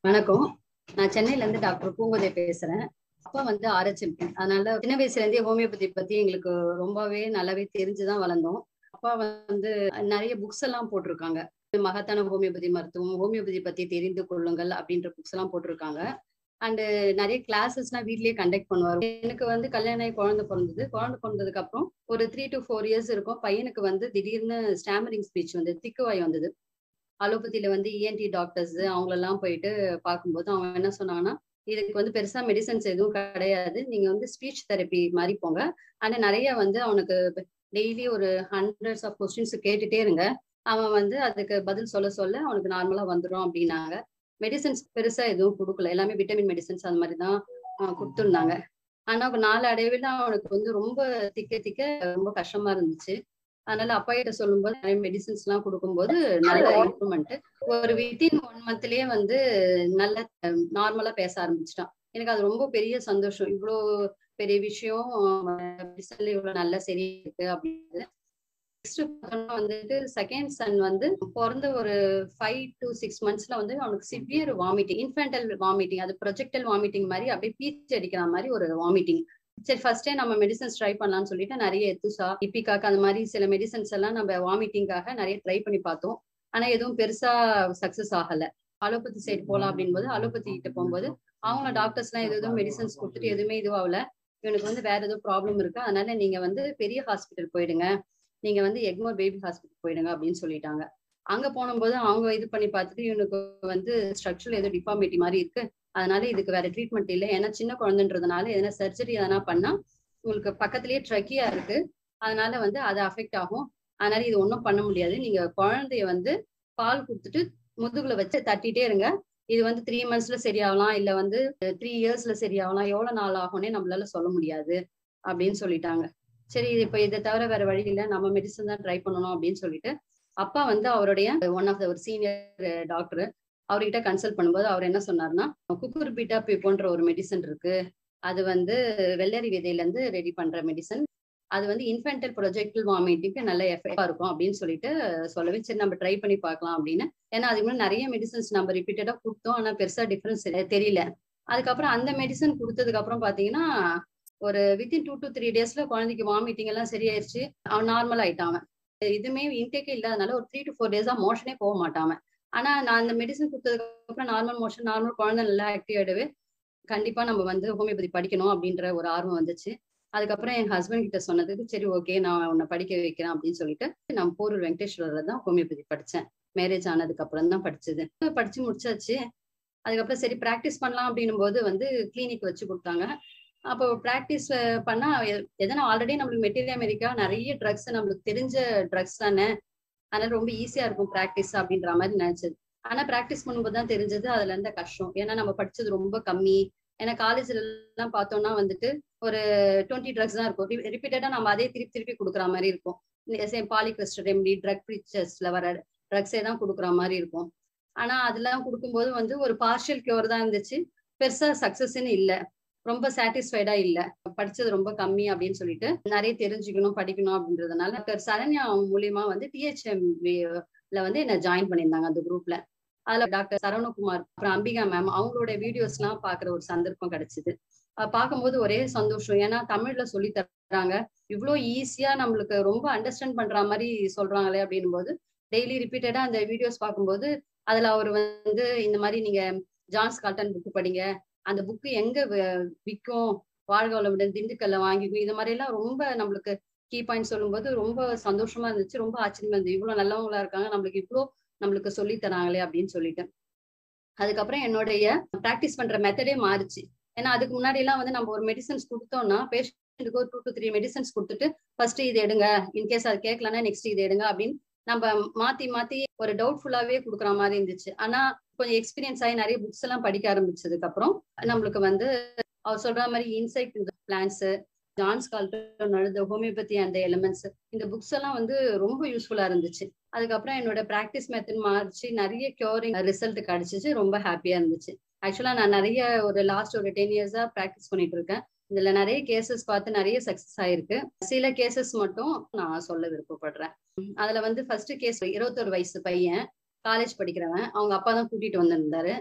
வணக்கம் நான் சென்னையில இருந்து டாக்டர் பூங்கோதை பேசுறேன் அப்பா வந்து ஆர்ஹெச்எம்பி அதனால சின்ன வயசுல இருந்தே ஹோமியோபதி பத்தி எங்களுக்கு ரொம்பவே நல்லாவே தெரிஞ்சுதான் வளர்ந்தோம் அப்பா வந்து நிறைய புக்ஸ் எல்லாம் போட்டிருக்காங்க மகத்தான ஹோமியோபதி மருத்துவம் ஹோமியோபதி பத்தி தெரிந்து கொள்ளுங்கள் அப்படின்ற புக்ஸ் எல்லாம் போட்டிருக்காங்க அண்டு நிறைய கிளாஸஸ்லாம் வீட்லயே கண்டக்ட் பண்ணுவார் எனக்கு வந்து கல்யாணம் ஆகி குழந்தை பிறந்தது குழந்தை பிறந்ததுக்கு அப்புறம் ஒரு த்ரீ டு ஃபோர் இயர்ஸ் இருக்கும் பையனுக்கு வந்து திடீர்னு ஸ்டாமரிங் ஸ்பீச் வந்து திக்குவாய் வந்தது அலோபதியில வந்து இஎன்டி டாக்டர்ஸ் அவங்களெல்லாம் போயிட்டு பார்க்கும்போது அவங்க என்ன சொன்னாங்கன்னா இதுக்கு வந்து பெருசா மெடிசன்ஸ் எதுவும் கிடையாது நீங்க வந்து ஸ்பீச் தெரப்பி மாதிரி போங்க ஆனா நிறைய வந்து அவனுக்கு டெய்லி ஒரு ஹண்ட்ரட்ஸ் ஆஃப் கொஸ்டின்ஸ் கேட்டுட்டே இருங்க அவன் வந்து அதுக்கு பதில் சொல்ல சொல்ல அவனுக்கு நார்மலா வந்துடும் அப்படின்னாங்க மெடிசன்ஸ் பெருசா எதுவும் கொடுக்கல எல்லாமே விட்டமின் மெடிசன்ஸ் அந்த மாதிரி தான் கொடுத்துருந்தாங்க ஆனா நாலு அடைவில் அவனுக்கு வந்து ரொம்ப திக்க திக்க ரொம்ப கஷ்டமா இருந்துச்சு அதனால அப்பா கிட்ட சொல்லும்போது நிறைய மெடிசின்ஸ் எல்லாம் கொடுக்கும்போது நல்ல இம்ப்ரூவ்மெண்ட் ஒரு வித்தின் ஒன் மந்த்லயே வந்து நல்ல நார்மலா பேச ஆரம்பிச்சிட்டான் எனக்கு அது ரொம்ப பெரிய சந்தோஷம் இவ்வளோ பெரிய விஷயம் மெடிசன்ல இவ்வளவு நல்லா சரி இருக்கு அப்படின்னு நெக்ஸ்ட் பார்த்தோம்னா வந்துட்டு செகண்ட் சன் வந்து பிறந்த ஒரு ஃபைவ் டு சிக்ஸ் மந்த்ஸ்ல வந்து அவனுக்கு சிவியர் வாமிட்டிங் இன்ஃபென்டல் வாமிட்டிங் அது ப்ரொஜெக்டல் வாமிட்டிங் மாதிரி அப்படியே பீச் அடிக்கிற மாதிரி ஒரு வாமிட்டிங் சரி ஃபர்ஸ்டே நம்ம மெடிசன்ஸ் ட்ரை பண்ணலாம்னு சொல்லிட்டு நிறைய எத்துசா இப்பிகாக்கு அந்த மாதிரி சில மெடிசன்ஸ் எல்லாம் நம்ம வாமிட்டிங்காக நிறைய ட்ரை பண்ணி பார்த்தோம் ஆனா எதுவும் பெருசா சக்சஸ் ஆகல அலோபதி சைடு போகலாம் அப்படின் போது அலோபதி கிட்ட போகும்போது அவங்க டாக்டர்ஸ் எல்லாம் எது எதுவும் மெடிசன்ஸ் கொடுத்துட்டு எதுவுமே இதுவாகல இவனுக்கு வந்து வேற ஏதோ ப்ராப்ளம் இருக்கு அதனால நீங்க வந்து பெரிய ஹாஸ்பிட்டல் போயிடுங்க நீங்க வந்து எக்மோர் பேபி ஹாஸ்பிட்டல் போயிடுங்க அப்படின்னு சொல்லிட்டாங்க அங்க போனும்போது அவங்க இது பண்ணி பார்த்துட்டு இவனுக்கு வந்து ஸ்ட்ரக்சரல் ஏதோ டிஃபார்மிட்டி மாதிரி இருக்கு அதனால இதுக்கு வேற ட்ரீட்மெண்ட் இல்லை ஏன்னா சின்ன குழந்தைன்றதுனால எதனா சர்ஜரி எதனா பண்ணா உங்களுக்கு பக்கத்துலயே ட்ரக்கியா இருக்கு அதனால வந்து அது அஃபெக்ட் ஆகும் அதனால இது ஒன்றும் பண்ண முடியாது நீங்க குழந்தைய வந்து பால் கொடுத்துட்டு முதுகுல வச்சு தட்டிட்டே இருங்க இது வந்து த்ரீ மந்த்ஸ்ல சரியாகலாம் இல்ல வந்து த்ரீ இயர்ஸ்ல சரியாகலாம் எவ்வளவு நாள் ஆகும்னே நம்மளால சொல்ல முடியாது அப்படின்னு சொல்லிட்டாங்க சரி இப்ப இதை தவிர வேற வழி இல்லை நம்ம மெடிசன் தான் ட்ரை பண்ணணும் அப்படின்னு சொல்லிட்டு அப்பா வந்து அவருடைய ஒன் ஆஃப் த ஒரு சீனியர் டாக்டர் அவர்கிட்ட கன்சல்ட் பண்ணும்போது அவர் என்ன சொன்னார்னா குக்குர் பீட்டா போன்ற ஒரு மெடிசன் இருக்கு அது வந்து வெள்ளரி விதையில இருந்து ரெடி பண்ற மெடிசன் அது வந்து இன்ஃபென்டல் ப்ரொஜெக்டல் வாமிட்டிங்க்கு நல்ல எஃபெக்டா இருக்கும் அப்படின்னு சொல்லிட்டு சொல்லவே சரி நம்ம ட்ரை பண்ணி பார்க்கலாம் அப்படின்னு ஏன்னா அதுக்கு முன்னாடி நிறைய மெடிசன்ஸ் நம்ம ரிப்பீட்டடா கொடுத்தோம் ஆனா பெருசா டிஃபரன்ஸ் தெரியல அதுக்கப்புறம் அந்த மெடிசன் கொடுத்ததுக்கு அப்புறம் பாத்தீங்கன்னா ஒரு வித்தின் டூ டு த்ரீ டேஸ்ல குழந்தைக்கு வாமிட்டிங் எல்லாம் சரியாயிருச்சு அவன் நார்மல் ஆயிட்டான் இதுவுமே இன்டேக்கே இல்லாதனால ஒரு த்ரீ டு ஃபோர் டேஸா மோஷனே போக மாட்டான் ஆனா நான் அந்த மெடிசன் கொடுத்ததுக்கு அப்புறம் நார்மல் மோஷன் நார்மல் குழந்தை நல்லா ஆக்டிவ் ஆயிடவே கண்டிப்பா நம்ம வந்து ஹோமியோபதி படிக்கணும் அப்படின்ற ஒரு ஆர்வம் வந்துச்சு அதுக்கப்புறம் என் ஹஸ்பண்ட் கிட்ட சொன்னதுக்கு சரி ஓகே நான் உன்னை படிக்க வைக்கிறேன் அப்படின்னு சொல்லிட்டு நான் போரூர் வெங்கடேஸ்வரர்ல தான் ஹோமியோபதி படிச்சேன் மேரேஜ் ஆனதுக்கு அப்புறம் தான் படிச்சது படிச்சு முடிச்சாச்சு அதுக்கப்புறம் சரி ப்ராக்டிஸ் பண்ணலாம் அப்படின்னும் போது வந்து கிளினிக் வச்சு கொடுத்தாங்க அப்போ ப்ராக்டிஸ் பண்ணா எதனா ஆல்ரெடி நம்மளுக்கு மெட்டீரியல் அமெரிக்கா நிறைய ட்ரக்ஸ் நம்மளுக்கு தெரிஞ்ச ட்ரக்ஸ் தானே அதனால ரொம்ப ஈஸியா இருக்கும் ப்ராக்டிஸ் அப்படின்ற மாதிரி நினைச்சது ஆனா ப்ராக்டிஸ் பண்ணும்போது தான் தெரிஞ்சது அதுல இருந்த கஷ்டம் ஏன்னா நம்ம படிச்சது ரொம்ப கம்மி ஏன்னா காலேஜ்ல எல்லாம் பார்த்தோம்னா வந்துட்டு ஒரு டுவெண்ட்டி ட்ரக்ஸ் தான் இருக்கும் ரிப்பீட்டடா நம்ம அதே திருப்பி திருப்பி கொடுக்குற மாதிரி இருக்கும் சேம் பாலிகிறிஸ்டர் ரெம்டி ட்ரக் ப்ரீச்சர்ஸ்ல வர ட்ரக்ஸே தான் கொடுக்குற மாதிரி இருக்கும் ஆனா அதெல்லாம் கொடுக்கும்போது வந்து ஒரு பார்ஷியல் கியூர் தான் இருந்துச்சு பெருசா சக்சஸ்ன்னு இல்லை ரொம்ப சாட்டிஸ்ஃபைடா இல்ல படிச்சது ரொம்ப கம்மி அப்படின்னு சொல்லிட்டு நிறைய தெரிஞ்சுக்கணும் படிக்கணும் அப்படின்றதுனால சரண்யா மூலியமா வந்து டிஹெச்எம்ல வந்து என்ன ஜாயின் பண்ணியிருந்தாங்க அந்த குரூப்ல அதுல டாக்டர் சரவணகுமார் அப்புறம் அம்பிகா மேம் அவங்களோட வீடியோஸ் எல்லாம் பாக்குற ஒரு சந்தர்ப்பம் கிடைச்சது பார்க்கும்போது ஒரே சந்தோஷம் ஏன்னா தமிழ்ல சொல்லி தர்றாங்க இவ்வளோ ஈஸியா நம்மளுக்கு ரொம்ப அண்டர்ஸ்டாண்ட் பண்ற மாதிரி சொல்றாங்களே அப்படின்னும் போது டெய்லி ரிப்பீட்டடா அந்த வீடியோஸ் பார்க்கும்போது அதுல அவர் வந்து இந்த மாதிரி நீங்க ஜான்ஸ் கால்டன் புக் படிங்க அந்த புக்கு எங்க விற்கும் வாழ்க வளமுடன் திண்டுக்கல்ல வாங்கிக்கும் இது மாதிரி எல்லாம் ரொம்ப நம்மளுக்கு கீ பாயிண்ட் சொல்லும்போது ரொம்ப சந்தோஷமா இருந்துச்சு ரொம்ப ஆச்சரியமா இருந்துச்சு இவ்வளவு நல்லவங்களா இருக்காங்க நம்மளுக்கு இவ்வளோ நம்மளுக்கு சொல்லி தராங்களே அப்படின்னு சொல்லிட்டு அதுக்கப்புறம் என்னுடைய ப்ராக்டிஸ் பண்ற மெத்தடே மாறுச்சு ஏன்னா அதுக்கு முன்னாடி எல்லாம் வந்து நம்ம ஒரு மெடிசன்ஸ் கொடுத்தோம்னா பேஷண்ட்டுக்கு ஒரு டூ டு த்ரீ மெடிசன்ஸ் கொடுத்துட்டு ஃபர்ஸ்ட் இது எடுங்க இன்கேஸ் அது கேட்கலன்னா நெக்ஸ்ட் இது எடுங்க அப்படின்னு நம்ம மாத்தி மாத்தி ஒரு டவுட்ஃபுல்லாவே கொடுக்குற மாதிரி இருந்துச்சு ஆனா கொஞ்சம் எக்ஸ்பீரியன்ஸ் ஆகி நிறைய புக்ஸ் எல்லாம் படிக்க ஆரம்பிச்சதுக்கு அப்புறம் நம்மளுக்கு வந்து அவர் சொல்ற மாதிரி இன்சைட் பிளான்ஸ் ஜான்ஸ் கால்டன் எழுத ஹோமியோபதி அந்த எலிமெண்ட்ஸ் இந்த புக்ஸ் எல்லாம் வந்து ரொம்ப யூஸ்ஃபுல்லா இருந்துச்சு அதுக்கப்புறம் என்னோட ப்ராக்டிஸ் மெத்தட் மாறிச்சு நிறைய கியூரிங் ரிசல்ட் கிடைச்சிச்சு ரொம்ப ஹாப்பியா இருந்துச்சு ஆக்சுவலா நான் நிறைய ஒரு லாஸ்ட் ஒரு டென் இயர்ஸா ப்ராக்டிஸ் பண்ணிட்டு இருக்கேன் இதுல நிறைய கேசஸ் பார்த்து நிறைய சக்சஸ் ஆயிருக்கு சில கேசஸ் மட்டும் நான் சொல்ல விருப்பப்படுறேன் அதுல வந்து ஃபர்ஸ்ட் கேஸ் இருபத்தொரு வயசு பையன் காலேஜ் படிக்கிறவன் அவங்க அப்பா தான் கூட்டிட்டு வந்திருந்தாரு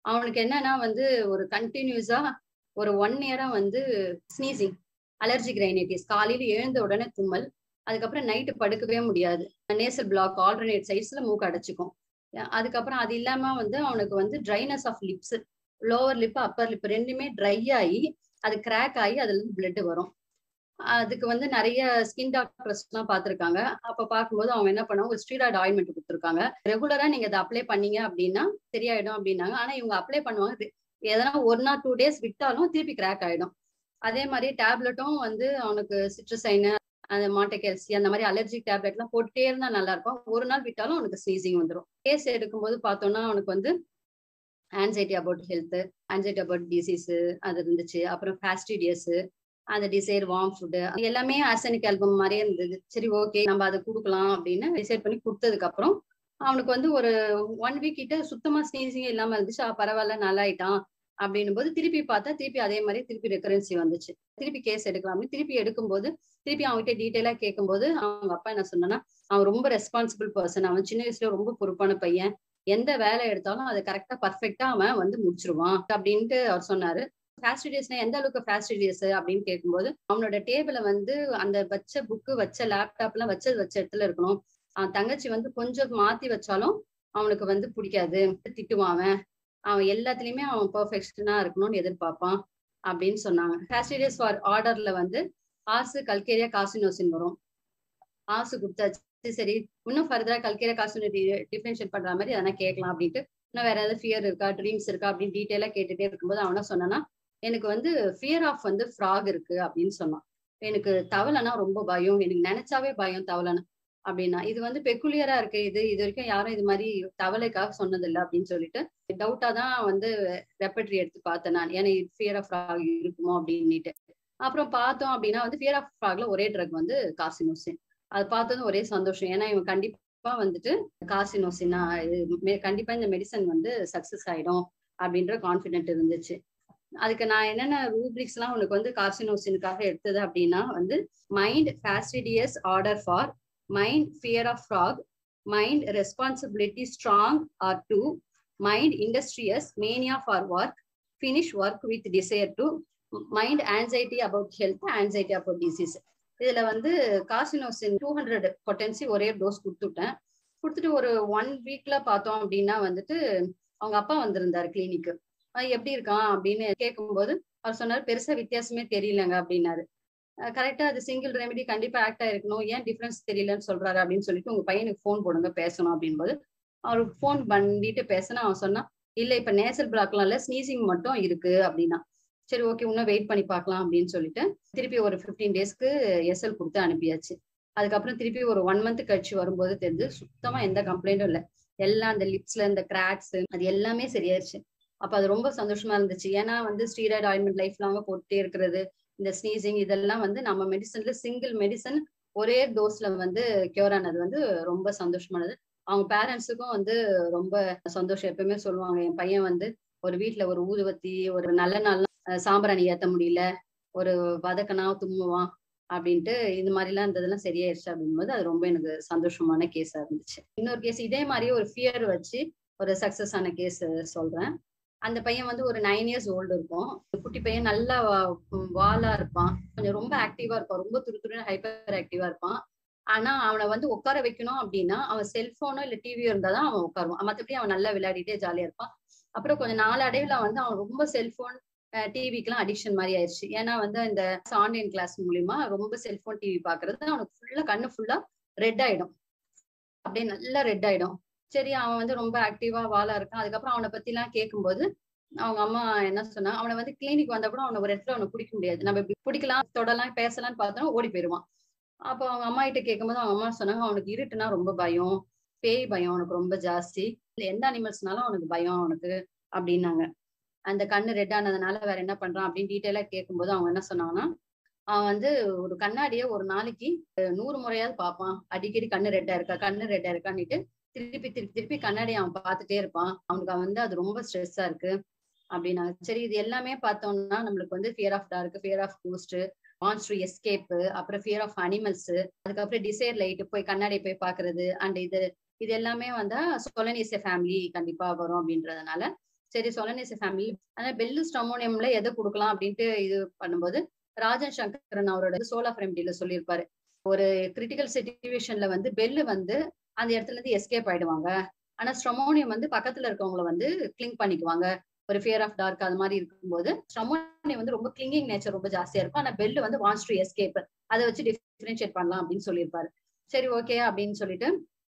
அவனுக்கு என்னன்னா வந்து ஒரு கண்டினியூஸா ஒரு ஒன் இயரா வந்து ஸ்னீசிங் அலர்ஜிக் ரைனைட்டிஸ் காலையில எழுந்த உடனே தும்மல் அதுக்கப்புறம் நைட்டு படுக்கவே முடியாது நேசல் பிளாக் ஆல்டர்னேட் சைட்ஸ்ல மூக்கு அடைச்சிக்கும் அதுக்கப்புறம் அது இல்லாம வந்து அவனுக்கு வந்து dryness of lips lower lip upper lip ரெண்டுமே ட்ரை ஆகி அது கிராக் ஆகி அதுல இருந்து பிளட் வரும் அதுக்கு வந்து நிறைய ஸ்கின் டாக்டர்ஸ் எல்லாம் பார்த்திருக்காங்க அப்ப பார்க்கும்போது அவங்க என்ன பண்ணாங்க ஒரு ஸ்டீராய்டு ஆயின்மெண்ட் கொடுத்துருக்காங்க ரெகுலரா நீங்க அதை அப்ளை பண்ணீங்க அப்படின்னா சரியாயிடும் அப்படின்னாங்க ஆனா இவங்க அப்ளை பண்ணுவாங்க எதனா ஒன் ஆர் டூ டேஸ் விட்டாலும் திருப்பி கிராக் ஆயிடும் அதே மாதிரி டேப்லெட்டும் வந்து அவனுக்கு சிட்ரசைனு அந்த மாட்டகெல்சி அந்த மாதிரி அலர்ஜிக் டேப்லெட் எல்லாம் போட்டுட்டே இருந்தா நல்லா இருக்கும் ஒரு நாள் விட்டாலும் அவனுக்கு ஸ்னீசிங் வந்துடும் கேஸ் எடுக்கும்போது பார்த்தோம்னா அவனுக்கு வந்து anxiety about health anxiety about disease அது இருந்துச்சு அப்புறம் ஃபாஸ்டிடியஸ் அந்த டிசைர் வார்ம் ஃபுட்டு எல்லாமே ஆசனிக் ஆல்பம் மாதிரியே இருந்தது சரி ஓகே நம்ம அதை கொடுக்கலாம் அப்படின்னு டிசைட் பண்ணி கொடுத்ததுக்கு அப்புறம் அவனுக்கு வந்து ஒரு ஒன் வீக் கிட்ட சுத்தமா ஸ்னீசிங் இல்லாம இருந்துச்சு பரவாயில்ல நல்லாயிட்டான் அப்படின்னும் போது திருப்பி பார்த்தா திருப்பி அதே மாதிரி திருப்பி ரெக்கரன்சி வந்துச்சு திருப்பி கேஸ் எடுக்கலாம் அப்படின்னு திருப்பி எடுக்கும்போது திருப்பி அவங்ககிட்ட டீட்டெயிலா கேட்கும்போது அவங்க அப்பா என்ன சொன்னா அவன் ரொம்ப ரெஸ்பான்சிபிள் பர்சன் அவன் சின்ன வயசுல ரொம்ப பொறுப்பான பையன் எந்த வேலை எடுத்தாலும் அதை கரெக்டா பர்ஃபெக்டா அவன் வந்து முடிச்சிருவான் அப்படின்ட்டு அவர் சொன்னாரு ஃபேஸ்டிடியஸ்னா எந்த அளவுக்கு ஃபேஸ்டிடியஸ் அப்படின்னு கேட்கும்போது அவனோட டேபிள வந்து அந்த வச்ச புக்கு வச்ச லேப்டாப் எல்லாம் வச்சது வச்ச இடத்துல இருக்கணும் அவன் தங்கச்சி வந்து கொஞ்சம் மாத்தி வச்சாலும் அவனுக்கு வந்து பிடிக்காது திட்டுவான் அவன் அவன் எல்லாத்துலயுமே அவன் பெர்ஃபெக்ஷனா இருக்கணும்னு எதிர்பார்ப்பான் அப்படின்னு சொன்னாங்க ஃபேஸ்டிடியஸ் ஃபார் ஆர்டர்ல வந்து ஆசு கல்கேரியா காசினோசின் வரும் ஆசு கொடுத்தாச்சு சரி இன்னும் ஃபர்தரா கல்கேரியா காசினோ டிஃபரன்ஷியேட் பண்ற மாதிரி எதனா கேட்கலாம் அப்படின்ட்டு இன்னும் வேற ஏதாவது ஃபியர் இருக்கா ட்ரீம்ஸ் இருக்கா அப்படின்னு டீட்டெயிலா கேட்டுட்டே இருக்கும்போது அவன சொன்னானா எனக்கு வந்து ஃபியர் ஆஃப் வந்து ஃப்ராக் இருக்கு அப்படின்னு சொன்னான் எனக்கு தவளைனா ரொம்ப பயம் எனக்கு நினைச்சாவே பயம் தவளைனா அப்படின்னா இது வந்து பெக்குலியரா இருக்கு இது இது வரைக்கும் யாரும் இது மாதிரி தவளைக்காக சொன்னதில்லை அப்படின்னு சொல்லிட்டு டவுட்டா தான் வந்து ரெப்பட்ரி எடுத்து பார்த்தேன் நான் ஏன்னா ஃபியர் ஆஃப் ஃப்ராக் இருக்குமோ அப்படின்னுட்டு அப்புறம் பார்த்தோம் அப்படின்னா வந்து ஃபியர் ஆஃப் ஃப்ராக்ல ஒரே ட்ரக் வந்து காசினோசின் அது பார்த்ததும் ஒரே சந்தோஷம் ஏன்னா இவன் கண்டிப்பா வந்துட்டு காசினோசினா இது கண்டிப்பா இந்த மெடிசன் வந்து சக்சஸ் ஆயிடும் அப்படின்ற கான்பிடென்ட் இருந்துச்சு அதுக்கு நான் என்னென்ன ரூப்ரிக்ஸ் எல்லாம் உனக்கு வந்து கார்சினோசினுக்காக எடுத்தது அப்படின்னா வந்து mind fastidious order for mind fear of frog mind responsibility strong or too mind industrious mania for work finish work with desire to mind anxiety about health anxiety about disease இதுல வந்து carcinosin two hundred potency ஒரே dose கொடுத்துட்டேன் கொடுத்துட்டு ஒரு one வீக்ல பார்த்தோம் அப்படின்னா வந்துட்டு அவங்க அப்பா வந்திருந்தாரு கிளினிக்கு எப்படி இருக்கான் அப்படின்னு கேட்கும்போது அவர் சொன்னார் பெருசா வித்தியாசமே தெரியலங்க அப்படின்னாரு கரெக்டா அது சிங்கிள் ரெமெடி கண்டிப்பா ஆக்ட் ஆயிருக்கணும் ஏன் டிஃபரன்ஸ் தெரியலன்னு சொல்றாரு அப்படின்னு சொல்லிட்டு உங்க பையனுக்கு ஃபோன் போடுங்க பேசணும் அப்படின்போது அவருக்கு ஃபோன் பண்ணிட்டு பேசினா அவன் சொன்னா இல்ல இப்ப நேசல் பிளாக்லாம் இல்ல ஸ்னீசிங் மட்டும் இருக்கு அப்படின்னா சரி ஓகே இன்னும் வெயிட் பண்ணி பார்க்கலாம் அப்படின்னு சொல்லிட்டு திருப்பி ஒரு ஃபிஃப்டீன் டேஸ்க்கு எஸ்எல் கொடுத்து அனுப்பியாச்சு அதுக்கப்புறம் திருப்பி ஒரு ஒன் மந்த் கழிச்சு வரும்போது தெரிஞ்சு சுத்தமா எந்த கம்ப்ளைண்ட்டும் இல்லை எல்லாம் அந்த லிப்ஸ்ல இந்த கிராக்ஸ் அது எல்லாமே சரியாயிருச்சு அப்ப அது ரொம்ப சந்தோஷமா இருந்துச்சு ஏன்னா வந்து ஸ்டீராய்டு ஆயின்மெண்ட் லைஃப் லாங்க போட்டுட்டே இருக்கிறது இந்த ஸ்னீசிங் இதெல்லாம் வந்து நம்ம மெடிசன்ல சிங்கிள் மெடிசன் ஒரே டோஸ்ல வந்து கியூர் ஆனது வந்து ரொம்ப சந்தோஷமானது அவங்க பேரண்ட்ஸுக்கும் வந்து ரொம்ப சந்தோஷம் எப்பவுமே சொல்லுவாங்க என் பையன் வந்து ஒரு வீட்டுல ஒரு ஊதுவத்தி ஒரு நல்ல நாள் சாம்பிராணி ஏத்த முடியல ஒரு வதக்கனா தும்முவான் அப்படின்ட்டு இந்த மாதிரி எல்லாம் இருந்ததெல்லாம் சரியாயிருச்சு அப்படிங்கும்போது அது ரொம்ப எனக்கு சந்தோஷமான கேஸா இருந்துச்சு இன்னொரு கேஸ் இதே மாதிரி ஒரு ஃபியர் வச்சு ஒரு சக்சஸ் ஆன கேஸ் சொல்றேன் அந்த பையன் வந்து ஒரு நைன் இயர்ஸ் ஓல்டு இருக்கும் குட்டி பையன் நல்லா வாலா இருப்பான் கொஞ்சம் ரொம்ப ஆக்டிவா இருப்பான் ரொம்ப துரு துருன்னு ஹைப்பர் ஆக்டிவா இருப்பான் ஆனா அவனை வந்து உட்கார வைக்கணும் அப்படின்னா அவன் செல்போனோ இல்ல டிவியோ இருந்தாதான் அவன் உட்காருவான் மத்தபடி அவன் நல்லா விளையாடிட்டே ஜாலியா இருப்பான் அப்புறம் கொஞ்சம் நாளடைவுல வந்து அவன் ரொம்ப செல்போன் டிவிக்கெல்லாம் அடிக்ஷன் மாதிரி ஆயிடுச்சு ஏன்னா வந்து இந்த ஆன்லைன் கிளாஸ் மூலியமா ரொம்ப செல்போன் டிவி பாக்குறது அவனுக்கு ஃபுல்லா கண்ணு ஃபுல்லா ரெட் ஆயிடும் அப்படியே நல்லா ரெட் ஆயிடும் சரி அவன் வந்து ரொம்ப ஆக்டிவா வாழா இருக்கான் அதுக்கப்புறம் அவனை பத்தி எல்லாம் கேட்கும்போது அவங்க அம்மா என்ன சொன்னா அவனை வந்து கிளினிக் வந்தா கூட அவனை ஒரு இடத்துல அவனை பிடிக்க முடியாது நம்ம இப்படி பிடிக்கலாம் தொடலாம் பேசலாம்னு பார்த்தோம் ஓடி போயிடுவான் அப்போ அவங்க அம்மா கிட்ட கேட்கும்போது அவங்க அம்மா சொன்னாங்க அவனுக்கு இருட்டுனா ரொம்ப பயம் பேய் பயம் அவனுக்கு ரொம்ப ஜாஸ்தி இல்ல எந்த அனிமல்ஸ்னாலும் அவனுக்கு பயம் அவனுக்கு அப்படின்னாங்க அந்த கண்ணு ரெட் ஆனதுனால வேற என்ன பண்றான் அப்படின்னு டீட்டெயிலா கேட்கும்போது அவங்க என்ன சொன்னாங்கன்னா அவன் வந்து ஒரு கண்ணாடிய ஒரு நாளைக்கு நூறு முறையாவது பார்ப்பான் அடிக்கடி கண்ணு ரெட்டா இருக்கா கண்ணு ரெட்டா இருக்கான்னுட்டு திருப்பி திருப்பி திருப்பி கண்ணாடி அவன் பார்த்துட்டே இருப்பான் அவனுக்கு வந்து அது ரொம்ப ஸ்ட்ரெஸ்ஸா இருக்கு அப்படின்னாங்க சரி இது எல்லாமே பார்த்தோம்னா நம்மளுக்கு வந்து fear of dark fear of ghost wants to escape அப்புறம் ஃபியர் ஆஃப் அனிமல்ஸ் அதுக்கப்புறம் டிசைர் லைட் போய் கண்ணாடி போய் பாக்குறது அண்ட் இது இது எல்லாமே வந்தா சொலனேசிய ஃபேமிலி கண்டிப்பா வரும் அப்படின்றதுனால சரி சொலனேசி ஃபேமிலி ஆனா பெல்லு ஸ்டமோனியம்ல எதை கொடுக்கலாம் அப்படின்ட்டு இது பண்ணும்போது ராஜன் சங்கரன் அவரோட சோலாஃப் ரெமடியில சொல்லியிருப்பாரு ஒரு கிரிட்டிக்கல் சுச்சுவேஷன்ல வந்து பெல்லு வந்து அந்த இடத்துல இருந்து எஸ்கேப் ஆயிடுவாங்க ஆனா ஸ்ட்ரமோனியம் வந்து பக்கத்துல இருக்கவங்கள வந்து கிளிங் பண்ணிக்குவாங்க ஒரு ஃபியர் ஆஃப் டார்க் அது மாதிரி இருக்கும்போது ஸ்ட்ரமோனியம் வந்து ரொம்ப கிளிங்கிங் நேச்சர் ரொம்ப ஜாஸ்தியா இருக்கும் ஆனா பெல்லு வந்து வான்ஸ் டு எஸ்கேப் அதை வச்சு டிஃபரன்ஷியேட் பண்ணலாம் அப்படின்னு சொல்லியிருப்பாரு சரி ஓகே அப்படின்னு சொல்லிட்டு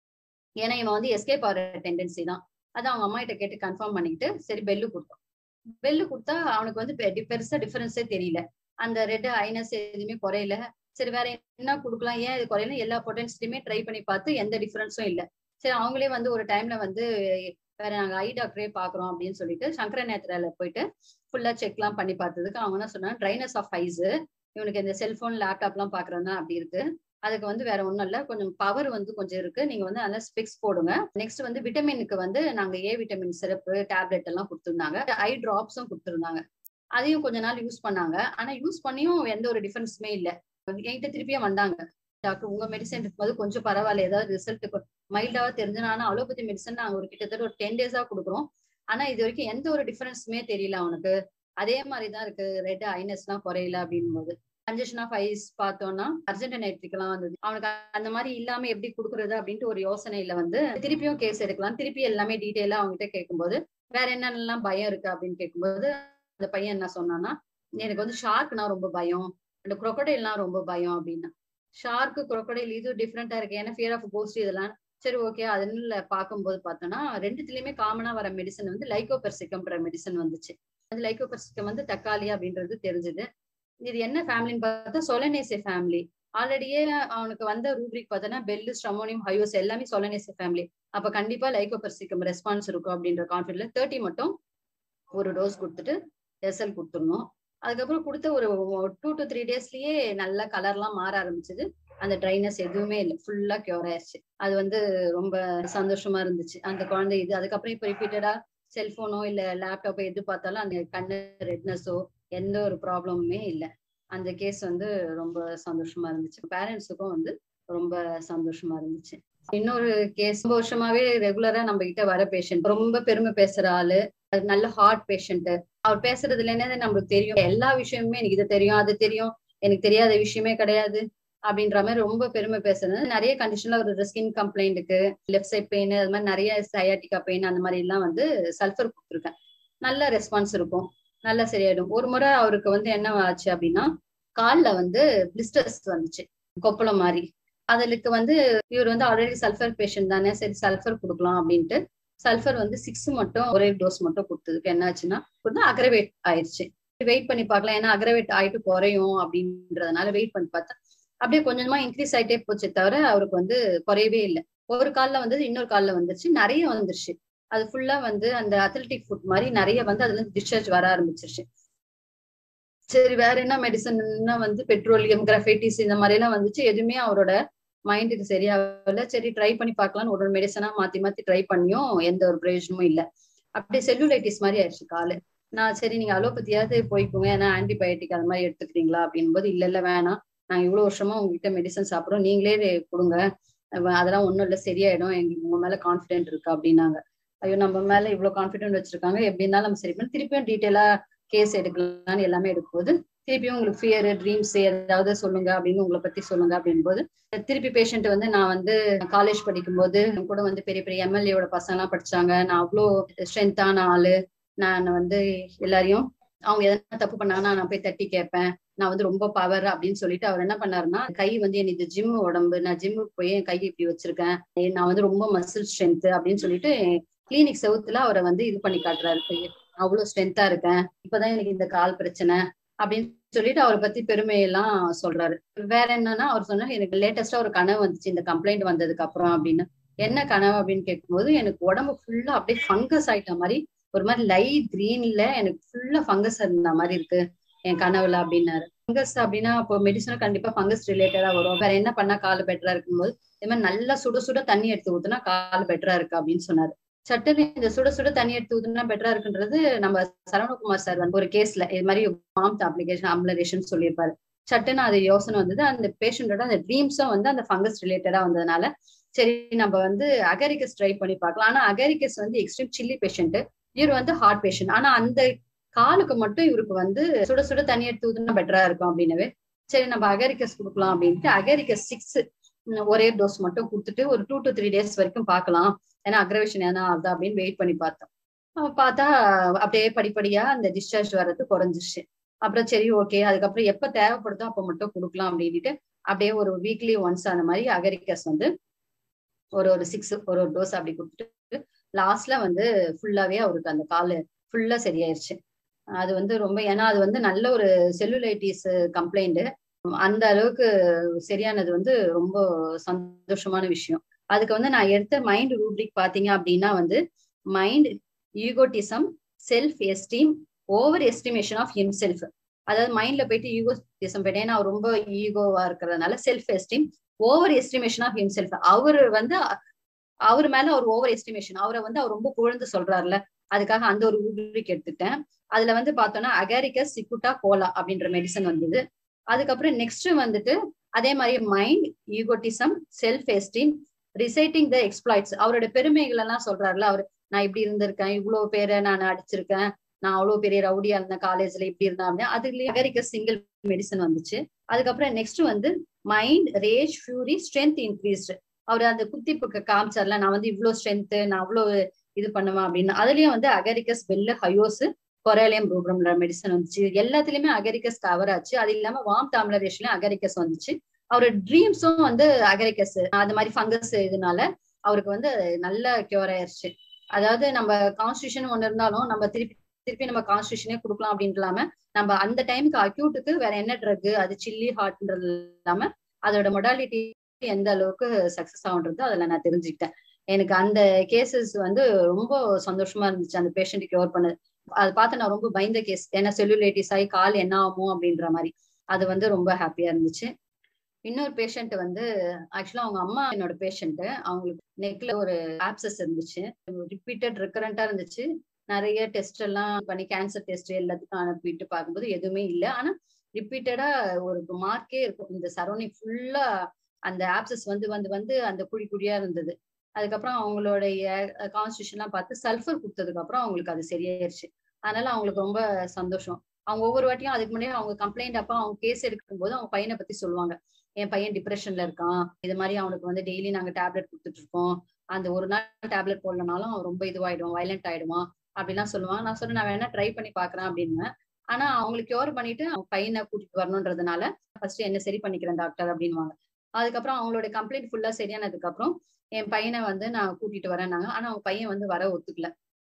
ஏன்னா இவன் வந்து எஸ்கேப் ஆகிற டெண்டன்சி தான் அதை அவங்க அம்மா கிட்ட கேட்டு கன்ஃபார்ம் பண்ணிக்கிட்டு சரி பெல்லு கொடுத்தோம் பெல்லு கொடுத்தா அவனுக்கு வந்து பெருசா டிஃபரன்ஸே தெரியல அந்த ரெட் ஐனஸ் எதுவுமே குறையல சரி வேற என்ன கொடுக்கலாம் ஏன் இது குறையல எல்லா பொட்டன்ஸ்லயுமே ட்ரை பண்ணி பார்த்து எந்த டிஃபரன்ஸும் இல்லை சரி அவங்களே வந்து ஒரு டைம்ல வந்து வேற நாங்க ஐ டாக்டரே பாக்குறோம் அப்படின்னு சொல்லிட்டு சங்கர நேத்திரால போயிட்டு ஃபுல்லா செக் எல்லாம் பண்ணி பார்த்ததுக்கு அவங்க என்ன சொன்னாங்க ட்ரைனஸ் ஆஃப் ஐஸ் இவனுக்கு இந்த செல்போன் லேப்டாப் எல்லாம் பாக்குறதுனா அப்படி இருக்கு அதுக்கு வந்து வேற ஒண்ணும் இல்ல கொஞ்சம் பவர் வந்து கொஞ்சம் இருக்கு நீங்க வந்து அதெல்லாம் ஸ்பெக்ஸ் போடுங்க நெக்ஸ்ட் வந்து விட்டமினுக்கு வந்து நாங்க ஏ விட்டமின் சிறப்பு டேப்லெட் எல்லாம் கொடுத்துருந்தாங்க ஐ டிராப்ஸும் கொடுத்துருந்தாங்க அதையும் கொஞ்ச நாள் யூஸ் பண்ணாங்க ஆனா யூஸ் பண்ணியும் எந்த ஒரு டிஃபரன்ஸுமே இல்ல என்கிட்ட திருப்பியும் வந்தாங்க டாக்டர் உங்க மெடிசன் இருக்கும்போது கொஞ்சம் பரவாயில்ல ஏதாவது ரிசல்ட் மைல்டாவா தெரிஞ்சு ஆனா அலோபதி மெடிசன் நாங்க ஒரு கிட்டத்தட்ட ஒரு டென் டேஸா கொடுக்குறோம் ஆனா இது வரைக்கும் எந்த ஒரு டிஃபரன்ஸுமே தெரியல அவனுக்கு அதே மாதிரிதான் இருக்கு ரெட் ஐனஸ் எல்லாம் குறையல அப்படின் போது கன்ஜெஷன் ஆஃப் ஐஸ் பார்த்தோம்னா அர்ஜென்டனைட்ரிக் எல்லாம் வந்தது அவனுக்கு அந்த மாதிரி இல்லாம எப்படி கொடுக்குறது அப்படின்ட்டு ஒரு யோசனையில வந்து திருப்பியும் கேஸ் எடுக்கலாம் திருப்பி எல்லாமே டீட்டெயிலா அவங்ககிட்ட கேட்கும்போது வேற என்னென்னலாம் பயம் இருக்கு அப்படின்னு கேட்கும்போது அந்த பையன் என்ன சொன்னான்னா எனக்கு வந்து ஷார்க்னா ரொம்ப பயம் அந்த குரோக்கடைல்லாம் ரொம்ப பயம் அப்படின்னா ஷார்க்கு குரோக்கடைல் இது டிஃப்ரெண்டா இருக்கு ஏன்னா ஃபியர் ஆஃப் கோஸ்ட் இதெல்லாம் சரி ஓகே அதுல பார்க்கும்போது பார்த்தோம்னா ரெண்டுத்துலயுமே காமனா வர மெடிசன் வந்து லைகோபெர்சிகம்ன்ற மெடிசன் வந்துச்சு அது லைகோபெர்சிகம் வந்து தக்காளி அப்படின்றது தெரிஞ்சது இது என்ன ஃபேமிலின்னு பார்த்தா சொலனேசே ஃபேமிலி ஆல்ரெடியே அவனுக்கு வந்த ரூப்ரிக் பார்த்தோன்னா பெல்லு ஸ்ட்ரமோனியம் ஹையோஸ் எல்லாமே சொலனேசே ஃபேமிலி அப்ப கண்டிப்பா லைகோபெர்சிகம் ரெஸ்பான்ஸ் இருக்கும் அப்படின்ற கான்ஃபிடன்ட்ல தேர்ட்டி மட்டும் ஒரு டோஸ் கொடுத்துட்டு எஸ்எல் கொடுத்துடணும் அதுக்கப்புறம் கொடுத்த ஒரு டூ டு த்ரீ டேஸ்லயே நல்ல கலர்லாம் மாற ஆரம்பிச்சது அந்த ட்ரைனஸ் எதுவுமே இல்லை ஃபுல்லா கியூர் ஆயிடுச்சு அது வந்து ரொம்ப சந்தோஷமா இருந்துச்சு அந்த குழந்தை இது அதுக்கப்புறம் இப்போ ரிப்பீட்டடா செல்போனோ இல்ல லேப்டாப்போ எது பார்த்தாலும் அந்த கண்ணு ரெட்னஸோ எந்த ஒரு ப்ராப்ளமுமே இல்லை அந்த கேஸ் வந்து ரொம்ப சந்தோஷமா இருந்துச்சு பேரண்ட்ஸுக்கும் வந்து ரொம்ப சந்தோஷமா இருந்துச்சு இன்னொரு கேஸ் ரொம்ப வருஷமாவே ரெகுலரா நம்ம கிட்ட வர பேஷண்ட் ரொம்ப பெருமை பேசுற ஆளு அது நல்ல ஹார்ட் பேஷண்ட் அவர் பேசுறதுல என்ன நம்மளுக்கு தெரியும் எல்லா விஷயமுமே எனக்கு இது தெரியும் அது தெரியும் எனக்கு தெரியாத விஷயமே கிடையாது அப்படின்ற மாதிரி ரொம்ப பெருமை பேசுறது நிறைய கண்டிஷன்ல ஒரு ஸ்கின் கம்ப்ளைண்ட்டுக்கு லெஃப்ட் சைட் பெயின் அது மாதிரி நிறைய சயாட்டிகா பெயின் அந்த மாதிரி எல்லாம் வந்து சல்ஃபர் கொடுத்துருக்கேன் நல்ல ரெஸ்பான்ஸ் இருக்கும் நல்லா சரியாயிடும் ஒரு முறை அவருக்கு வந்து என்ன ஆச்சு அப்படின்னா காலில் வந்து பிளிஸ்டர்ஸ் வந்துச்சு கொப்பளம் மாதிரி அதுக்கு வந்து இவர் வந்து ஆல்ரெடி சல்ஃபர் பேஷண்ட் தானே சரி சல்ஃபர் கொடுக்கலாம் அப்படின்ட்டு சல்ஃபர் வந்து சிக்ஸ் மட்டும் ஒரே டோஸ் மட்டும் கொடுத்ததுக்கு என்ன ஆச்சுன்னா கொஞ்சம் அக்ரவேட் ஆயிடுச்சு வெயிட் பண்ணி பார்க்கலாம் ஏன்னா அக்ரவேட் ஆயிட்டு குறையும் அப்படின்றதுனால வெயிட் பண்ணி பார்த்தா அப்படியே கொஞ்சமா இன்க்ரீஸ் ஆயிட்டே போச்சே தவிர அவருக்கு வந்து குறையவே இல்லை ஒரு காலில் வந்து இன்னொரு காலில் வந்துருச்சு நிறைய வந்துருச்சு அது ஃபுல்லா வந்து அந்த அத்லட்டிக் ஃபுட் மாதிரி நிறைய வந்து அதுல இருந்து டிஸ்சார்ஜ் வர ஆரம்பிச்சிருச்சு சரி வேற என்ன மெடிசன்னா வந்து பெட்ரோலியம் கிராஃபைட்டிஸ் இந்த மாதிரி எல்லாம் வந்துச்சு எதுவுமே அவரோட மைண்டுக்கு சரியாகல சரி ட்ரை பண்ணி பார்க்கலாம்னு ஒரு ஒரு மெடிசனா மாத்தி மாத்தி ட்ரை பண்ணியும் எந்த ஒரு பிரயோஜனமும் இல்லை அப்படியே செல்லுலைட்டிஸ் மாதிரி ஆயிடுச்சு காலு நான் சரி நீங்க அலோபதியாவது போய்க்கோங்க ஏன்னா ஆன்டிபயோட்டிக் அது மாதிரி எடுத்துக்கிறீங்களா அப்படின் போது இல்ல இல்ல வேணாம் நாங்க இவ்வளவு வருஷமா உங்ககிட்ட மெடிசன் சாப்பிடுறோம் நீங்களே கொடுங்க அதெல்லாம் ஒண்ணும் இல்ல சரியாயிடும் எங்களுக்கு உங்க மேல கான்பிடென்ட் இருக்கு அப்படின்னாங்க ஐயோ நம்ம மேல இவ்வளவு கான்பிடென்ட் வச்சிருக்காங்க எப்படி இருந்தாலும் நம்ம சரி பண்ணி திருப்பியும் டீட்டெயிலா கேஸ் எடுக்கலாம்னு எல்லாமே எடுக்கும்போது திருப்பியும் உங்களுக்கு ஃபியர் ட்ரீம்ஸ் ஏதாவது சொல்லுங்க அப்படின்னு உங்களை பத்தி சொல்லுங்க அப்படின் போது திருப்பி பேஷண்ட் வந்து நான் வந்து காலேஜ் படிக்கும்போது கூட வந்து பெரிய பெரிய எம்எல்ஏவோட பசங்க எல்லாம் படிச்சாங்க நான் அவ்வளோ ஸ்ட்ரென்த்தான ஆளு நான் வந்து எல்லாரையும் அவங்க எதனா தப்பு பண்ணாங்கன்னா நான் போய் தட்டி கேட்பேன் நான் வந்து ரொம்ப பவர் அப்படின்னு சொல்லிட்டு அவர் என்ன பண்ணாருன்னா கை வந்து எனக்கு ஜிம் உடம்பு நான் ஜிம்முக்கு போய் என் கை இப்படி வச்சிருக்கேன் நான் வந்து ரொம்ப மசில் ஸ்ட்ரென்த் அப்படின்னு சொல்லிட்டு கிளினிக் செவுத்துல அவரை வந்து இது பண்ணி காட்டுறாரு அவ்வளவு ஸ்ட்ரென்த்தா இருக்கேன் இப்பதான் எனக்கு இந்த கால் பிரச்சனை அப்படின்னு சொல்லிட்டு அவரை பத்தி பெருமையெல்லாம் சொல்றாரு வேற என்னன்னா அவர் சொன்னார் எனக்கு லேட்டஸ்டா ஒரு கனவு வந்துச்சு இந்த கம்ப்ளைண்ட் வந்ததுக்கு அப்புறம் அப்படின்னு என்ன கனவு அப்படின்னு கேட்கும்போது எனக்கு உடம்பு ஃபுல்லா அப்படியே ஃபங்கஸ் ஆயிட்ட மாதிரி ஒரு மாதிரி லைட் கிரீன்ல எனக்கு ஃபுல்லா ஃபங்கஸ் இருந்த மாதிரி இருக்கு என் கனவுல அப்படின்னாரு ஃபங்கஸ் அப்படின்னா இப்போ மெடிசனும் கண்டிப்பா ஃபங்கஸ் ரிலேட்டடா வரும் வேற என்ன பண்ணா கால் பெட்டரா இருக்கும்போது இதே மாதிரி நல்லா சுட சுட தண்ணி எடுத்து ஊத்துனா கால் பெட்டரா இருக்கு அப்படின்னு சொன்னாரு சட்டுன்னு இந்த சுட சுட தண்ணி எடுத்து ஊத்துனா பெட்டரா இருக்குன்றது நம்ம சரவணகுமார் சார் வந்து ஒரு கேஸ்ல இது மாதிரி மாம்த் அப்ளிகேஷன் அம்லரேஷன் சொல்லியிருப்பாரு சட்டுன்னு அது யோசனை வந்தது அந்த பேஷண்டோட அந்த ட்ரீம்ஸும் வந்து அந்த ஃபங்கஸ் ரிலேட்டடா வந்ததுனால சரி நம்ம வந்து அகரிகஸ் ட்ரை பண்ணி பார்க்கலாம் ஆனா அகரிகஸ் வந்து எக்ஸ்ட்ரீம் சில்லி பேஷண்ட் இவர் வந்து ஹார்ட் பேஷண்ட் ஆனா அந்த காலுக்கு மட்டும் இவருக்கு வந்து சுட சுட தண்ணி எடுத்து ஊத்துனா பெட்டரா இருக்கும் அப்படின்னவே சரி நம்ம அகரிக்கஸ் கொடுக்கலாம் அப்படின்ட்டு அகரிக்கஸ் சிக்ஸ் ஒரே டோஸ் மட்டும் கொடுத்துட்டு ஒரு டூ டு த்ரீ டேஸ் வரைக்கும் பார்க்கலாம் ஏன்னா அக்ரவேஷன் என்ன ஆகுதா அப்படின்னு வெயிட் பண்ணி பார்த்தோம் பார்த்தா அப்படியே படிப்படியா அந்த டிஸ்சார்ஜ் வர்றது குறைஞ்சிருச்சு அப்புறம் சரி ஓகே அதுக்கப்புறம் எப்ப தேவைப்படுதோ அப்ப மட்டும் கொடுக்கலாம் அப்படின்ட்டு அப்படியே ஒரு வீக்லி ஒன்ஸ் அந்த மாதிரி அகரிக்கஸ் வந்து ஒரு ஒரு சிக்ஸ் ஒரு ஒரு டோஸ் அப்படி கொடுத்துட்டு லாஸ்ட்ல வந்து ஃபுல்லாவே அவருக்கு அந்த கால் ஃபுல்லா சரியாயிருச்சு அது வந்து ரொம்ப ஏன்னா அது வந்து நல்ல ஒரு செல்லுலைட்டிஸ் கம்ப்ளைண்ட் அந்த அளவுக்கு சரியானது வந்து ரொம்ப சந்தோஷமான விஷயம் அதுக்கு வந்து நான் எடுத்த மைண்ட் ரூப்ரிக் பாத்தீங்க அப்படின்னா வந்து mind egotism self esteem over estimation of himself அதாவது மைண்ட்ல போயிட்டு ஈகோட்டிசம் போயிட்டு ஏன்னா அவர் ரொம்ப ஈகோவா இருக்கிறதுனால self esteem over estimation of himself அவர் வந்து அவர் மேல அவர் ஓவர் எஸ்டிமேஷன் அவரை வந்து அவர் ரொம்ப புகழ்ந்து சொல்றாருல அதுக்காக அந்த ஒரு ரூப்ரிக் எடுத்துட்டேன் அதுல வந்து பார்த்தோம்னா அகாரிகஸ் சிக்குட்டா கோலா அப்படின்ற மெடிசன் வந்தது அதுக்கப்புறம் நெக்ஸ்ட் வந்துட்டு அதே மாதிரி mind egotism self esteem reciting the exploits அவரோட பெருமைகள் எல்லாம் சொல்றாருல அவர் நான் இப்படி இருந்திருக்கேன் இவ்வளவு பேரை நான் அடிச்சிருக்கேன் நான் அவ்வளவு பெரிய ரவுடியா இருந்தேன் காலேஜ்ல இப்படி இருந்தேன் அப்படின்னா அதுலயே அகரிக்கஸ் சிங்கிள் மெடிசன் வந்துச்சு அதுக்கப்புறம் நெக்ஸ்ட் வந்து mind rage fury strength increased அவர் அந்த குத்தி காமிச்சார்ல நான் வந்து இவ்வளவு ஸ்ட்ரென்த் நான் அவ்வளவு இது பண்ணுவேன் அப்படின்னு அதுலயும் வந்து அகரிக்கஸ் பெல்லு ஹயோஸ் கொரேலியம் ரூப்ரம்ல மெடிசன் வந்துச்சு எல்லாத்துலயுமே அகரிக்கஸ் கவர் ஆச்சு அது இல்லாம வாம் தாமிலரேஷன்லயும் அகரிக்கஸ் வந்துச்சு அவரோட ட்ரீம்ஸும் வந்து அகரிக்கஸ் அந்த மாதிரி ஃபங்கஸ் இதனால அவருக்கு வந்து நல்ல கியூர் ஆயிருச்சு அதாவது நம்ம கான்ஸ்டியூஷன் ஒண்ணு இருந்தாலும் நம்ம திருப்பி திருப்பி நம்ம கான்ஸ்டியூஷனே கொடுக்கலாம் அப்படின்னு இல்லாம நம்ம அந்த டைமுக்கு அக்யூட்டுக்கு வேற என்ன ட்ரக் அது சில்லி ஹார்ட்ன்றது இல்லாம அதோட மொடாலிட்டி எந்த அளவுக்கு சக்சஸ் ஆகுன்றது அதுல நான் தெரிஞ்சுக்கிட்டேன் எனக்கு அந்த கேசஸ் வந்து ரொம்ப சந்தோஷமா இருந்துச்சு அந்த பேஷண்ட் கியூர் பண்ணது அதை பார்த்து நான் ரொம்ப பயந்த கேஸ் ஏன்னா செல்லுலேட்டிஸ் ஆகி கால் என்ன ஆகும் அப்படின்ற மாதிரி அது வந்து ரொம்ப ஹாப்பியா இருந்துச்சு இன்னொரு பேஷண்ட் வந்து ஆக்சுவலா அவங்க அம்மா என்னோட பேஷண்ட் அவங்களுக்கு நெக்ல ஒரு ஆப்சஸ் இருந்துச்சு ரிப்பீட்டட் ரெக்கரண்டா இருந்துச்சு நிறைய டெஸ்ட் எல்லாம் பண்ணி கேன்சர் டெஸ்ட் எல்லாத்துக்கும் அனுப்பிட்டு பார்க்கும்போது எதுவுமே இல்லை ஆனா ரிப்பீட்டடா ஒரு மார்க்கே இருக்கும் இந்த சரௌண்டிங் ஃபுல்லா அந்த ஆப்சஸ் வந்து வந்து வந்து அந்த குழி குழியா இருந்தது அதுக்கப்புறம் அவங்களுடைய கான்ஸ்டியூஷன்லாம் பார்த்து சல்ஃபர் கொடுத்ததுக்கு அப்புறம் அவங்களுக்கு அது சரியாயிருச்சு அதனால அவங்களுக்கு ரொம்ப சந்தோஷம் அவங்க ஒவ்வொரு வாட்டியும் அதுக்கு முன்னாடி அவங்க கம்ப்ளைண்ட் அப்ப அவங்க கேஸ் எடுக்கும் போது அவங்க பையனை பத்தி சொல்லுவாங்க என் பையன் டிப்ரெஷன்ல இருக்கான் இது மாதிரி அவனுக்கு வந்து டெய்லி நாங்க டேப்லெட் கொடுத்துட்டு இருக்கோம் அந்த ஒரு நாள் டேப்லெட் போடலனாலும் அவன் ரொம்ப இதுவாயிடுவான் வயலண்ட் ஆயிடுவான் அப்படிலாம் சொல்லுவான் நான் சொன்னேன் நான் வேணா ட்ரை பண்ணி பாக்குறேன் அப்படின்னு ஆனா அவங்களுக்கு கியூர் பண்ணிட்டு அவங்க பையனை கூட்டிட்டு வரணுன்றதுனால ஃபர்ஸ்ட் என்ன சரி பண்ணிக்கிறேன் டாக்டர் அப்படின்வாங்க அதுக்கப்புறம் அவங்களோட கம்ப்ளைண்ட் ஃபுல்லா சரியானதுக்கு அப்புறம் என் பையனை வந்து நான் கூட்டிட்டு வரேன்னாங்க ஆனா அவங்க பையன் வந்து வர ஒத்துக்கல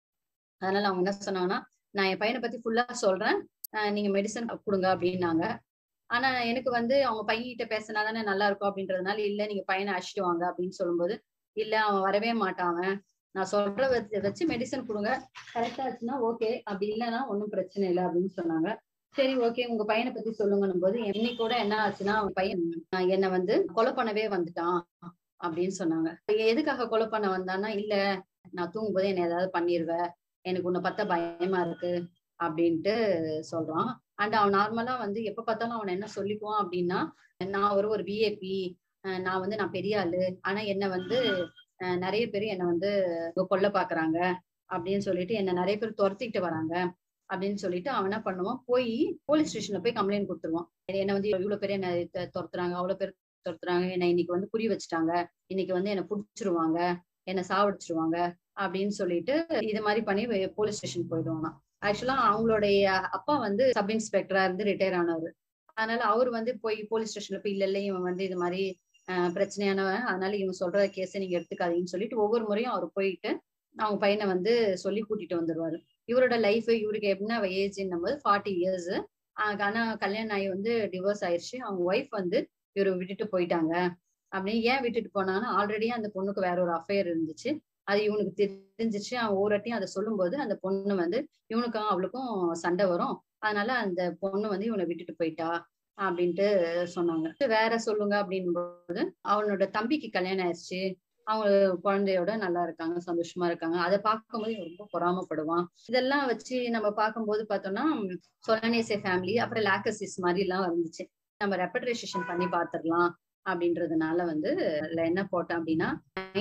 அதனால அவங்க என்ன சொன்னாங்கன்னா நான் என் பையனை பத்தி ஃபுல்லா சொல்றேன் நீங்க மெடிசன் கொடுங்க அப்படின்னாங்க ஆனா எனக்கு வந்து அவங்க பையன்கிட்ட பேசினா தானே நல்லா இருக்கும் அப்படின்றதுனால இல்ல நீங்க பையனை அழைச்சிட்டு வாங்க அப்படின்னு சொல்லும்போது இல்ல அவன் வரவே மாட்டான் அவன் நான் சொல்ற வச்சு வச்சு மெடிசன் கொடுங்க கரெக்டா ஆச்சுன்னா ஓகே அப்படி இல்லைன்னா ஒன்றும் பிரச்சனை இல்லை அப்படின்னு சொன்னாங்க சரி ஓகே உங்க பையனை பத்தி சொல்லுங்கன்னும் போது இன்னைக்கு கூட என்ன ஆச்சுன்னா அவன் பையன் என்னை வந்து கொலை பண்ணவே வந்துட்டான் அப்படின்னு சொன்னாங்க எதுக்காக கொலை பண்ண வந்தான்னா இல்ல நான் தூங்கும் போது என்ன ஏதாவது பண்ணிருவேன் எனக்கு உன்னை பார்த்தா பயமா இருக்கு அப்படின்ட்டு சொல்றான் அண்ட் அவன் நார்மலா வந்து எப்ப பார்த்தாலும் அவன் என்ன சொல்லிக்குவான் அப்படின்னா நான் ஒரு ஒரு விஏபி நான் வந்து நான் பெரிய ஆளு ஆனா என்ன வந்து நிறைய பேர் என்ன வந்து கொல்ல பாக்குறாங்க அப்படின்னு சொல்லிட்டு என்ன நிறைய பேர் துரத்திக்கிட்டு வராங்க அப்படின்னு சொல்லிட்டு அவன் என்ன பண்ணுவான் போய் போலீஸ் ஸ்டேஷன்ல போய் கம்ப்ளைண்ட் கொடுத்துருவான் என்ன வந்து இவ்வளவு பேர் என்ன துரத்துறாங்க அவ்வளவு பேர் துரத்துறாங்க என்ன இன்னைக்கு வந்து புரி வச்சுட்டாங்க இன்னைக்கு வந்து என்ன புடிச்சிருவாங்க என்ன சாவடிச்சிருவாங்க அப்படின்னு சொல்லிட்டு இது மாதிரி பண்ணி போலீஸ் ஸ்டேஷன் போயிடுவாங்க ஆக்சுவலா அவங்களுடைய அப்பா வந்து சப் இன்ஸ்பெக்டரா இருந்து ரிட்டையர் ஆனவர் அதனால அவர் வந்து போய் போலீஸ் ஸ்டேஷன்ல போய் இல்ல இல்ல இவன் வந்து இது மாதிரி பிரச்சனையானவன் அதனால இவங்க சொல்ற கேஸை நீங்க எடுத்துக்காதீங்கன்னு சொல்லிட்டு ஒவ்வொரு முறையும் அவர் போயிட்டு அவங்க பையனை வந்து சொல்லி கூட்டிட்டு வந்துருவாரு இவரோட லைஃப் இவருக்கு என்ன ஏஜ்ன்னும் போது ஃபார்ட்டி இயர்ஸ் ஆனா கல்யாணம் ஆகி வந்து டிவோர்ஸ் ஆயிடுச்சு அவங்க ஒய்ஃப் வந்து இவரை விட்டுட்டு போயிட்டாங்க அப்படின்னு ஏன் விட்டுட்டு போனாங்கன்னா ஆல்ரெடி அந்த பொண்ணுக்கு வேற ஒரு அஃபேர் இருந்துச்சு அது இவனுக்கு தெரிஞ்சிச்சு அவன் ஒவ்வொருட்டையும் அதை சொல்லும்போது அந்த பொண்ணு வந்து இவனுக்கும் அவளுக்கும் சண்டை வரும் அதனால அந்த பொண்ணு வந்து இவனை விட்டுட்டு போயிட்டா அப்படின்ட்டு சொன்னாங்க வேற சொல்லுங்க அப்படின் போது அவனோட தம்பிக்கு கல்யாணம் ஆயிடுச்சு அவங்க குழந்தையோட நல்லா இருக்காங்க சந்தோஷமா இருக்காங்க அதை பார்க்கும்போது ரொம்ப பொறாமப்படுவான் இதெல்லாம் வச்சு நம்ம பார்க்கும்போது பார்த்தோம்னா சொலனேசே ஃபேமிலி அப்புறம் லாக்கசிஸ் மாதிரி எல்லாம் இருந்துச்சு நம்ம ரெப்பட்ரேஷன் பண்ணி பார்த்துடலாம் அப்படின்றதுனால வந்து என்ன போட்டேன் அப்படின்னா mind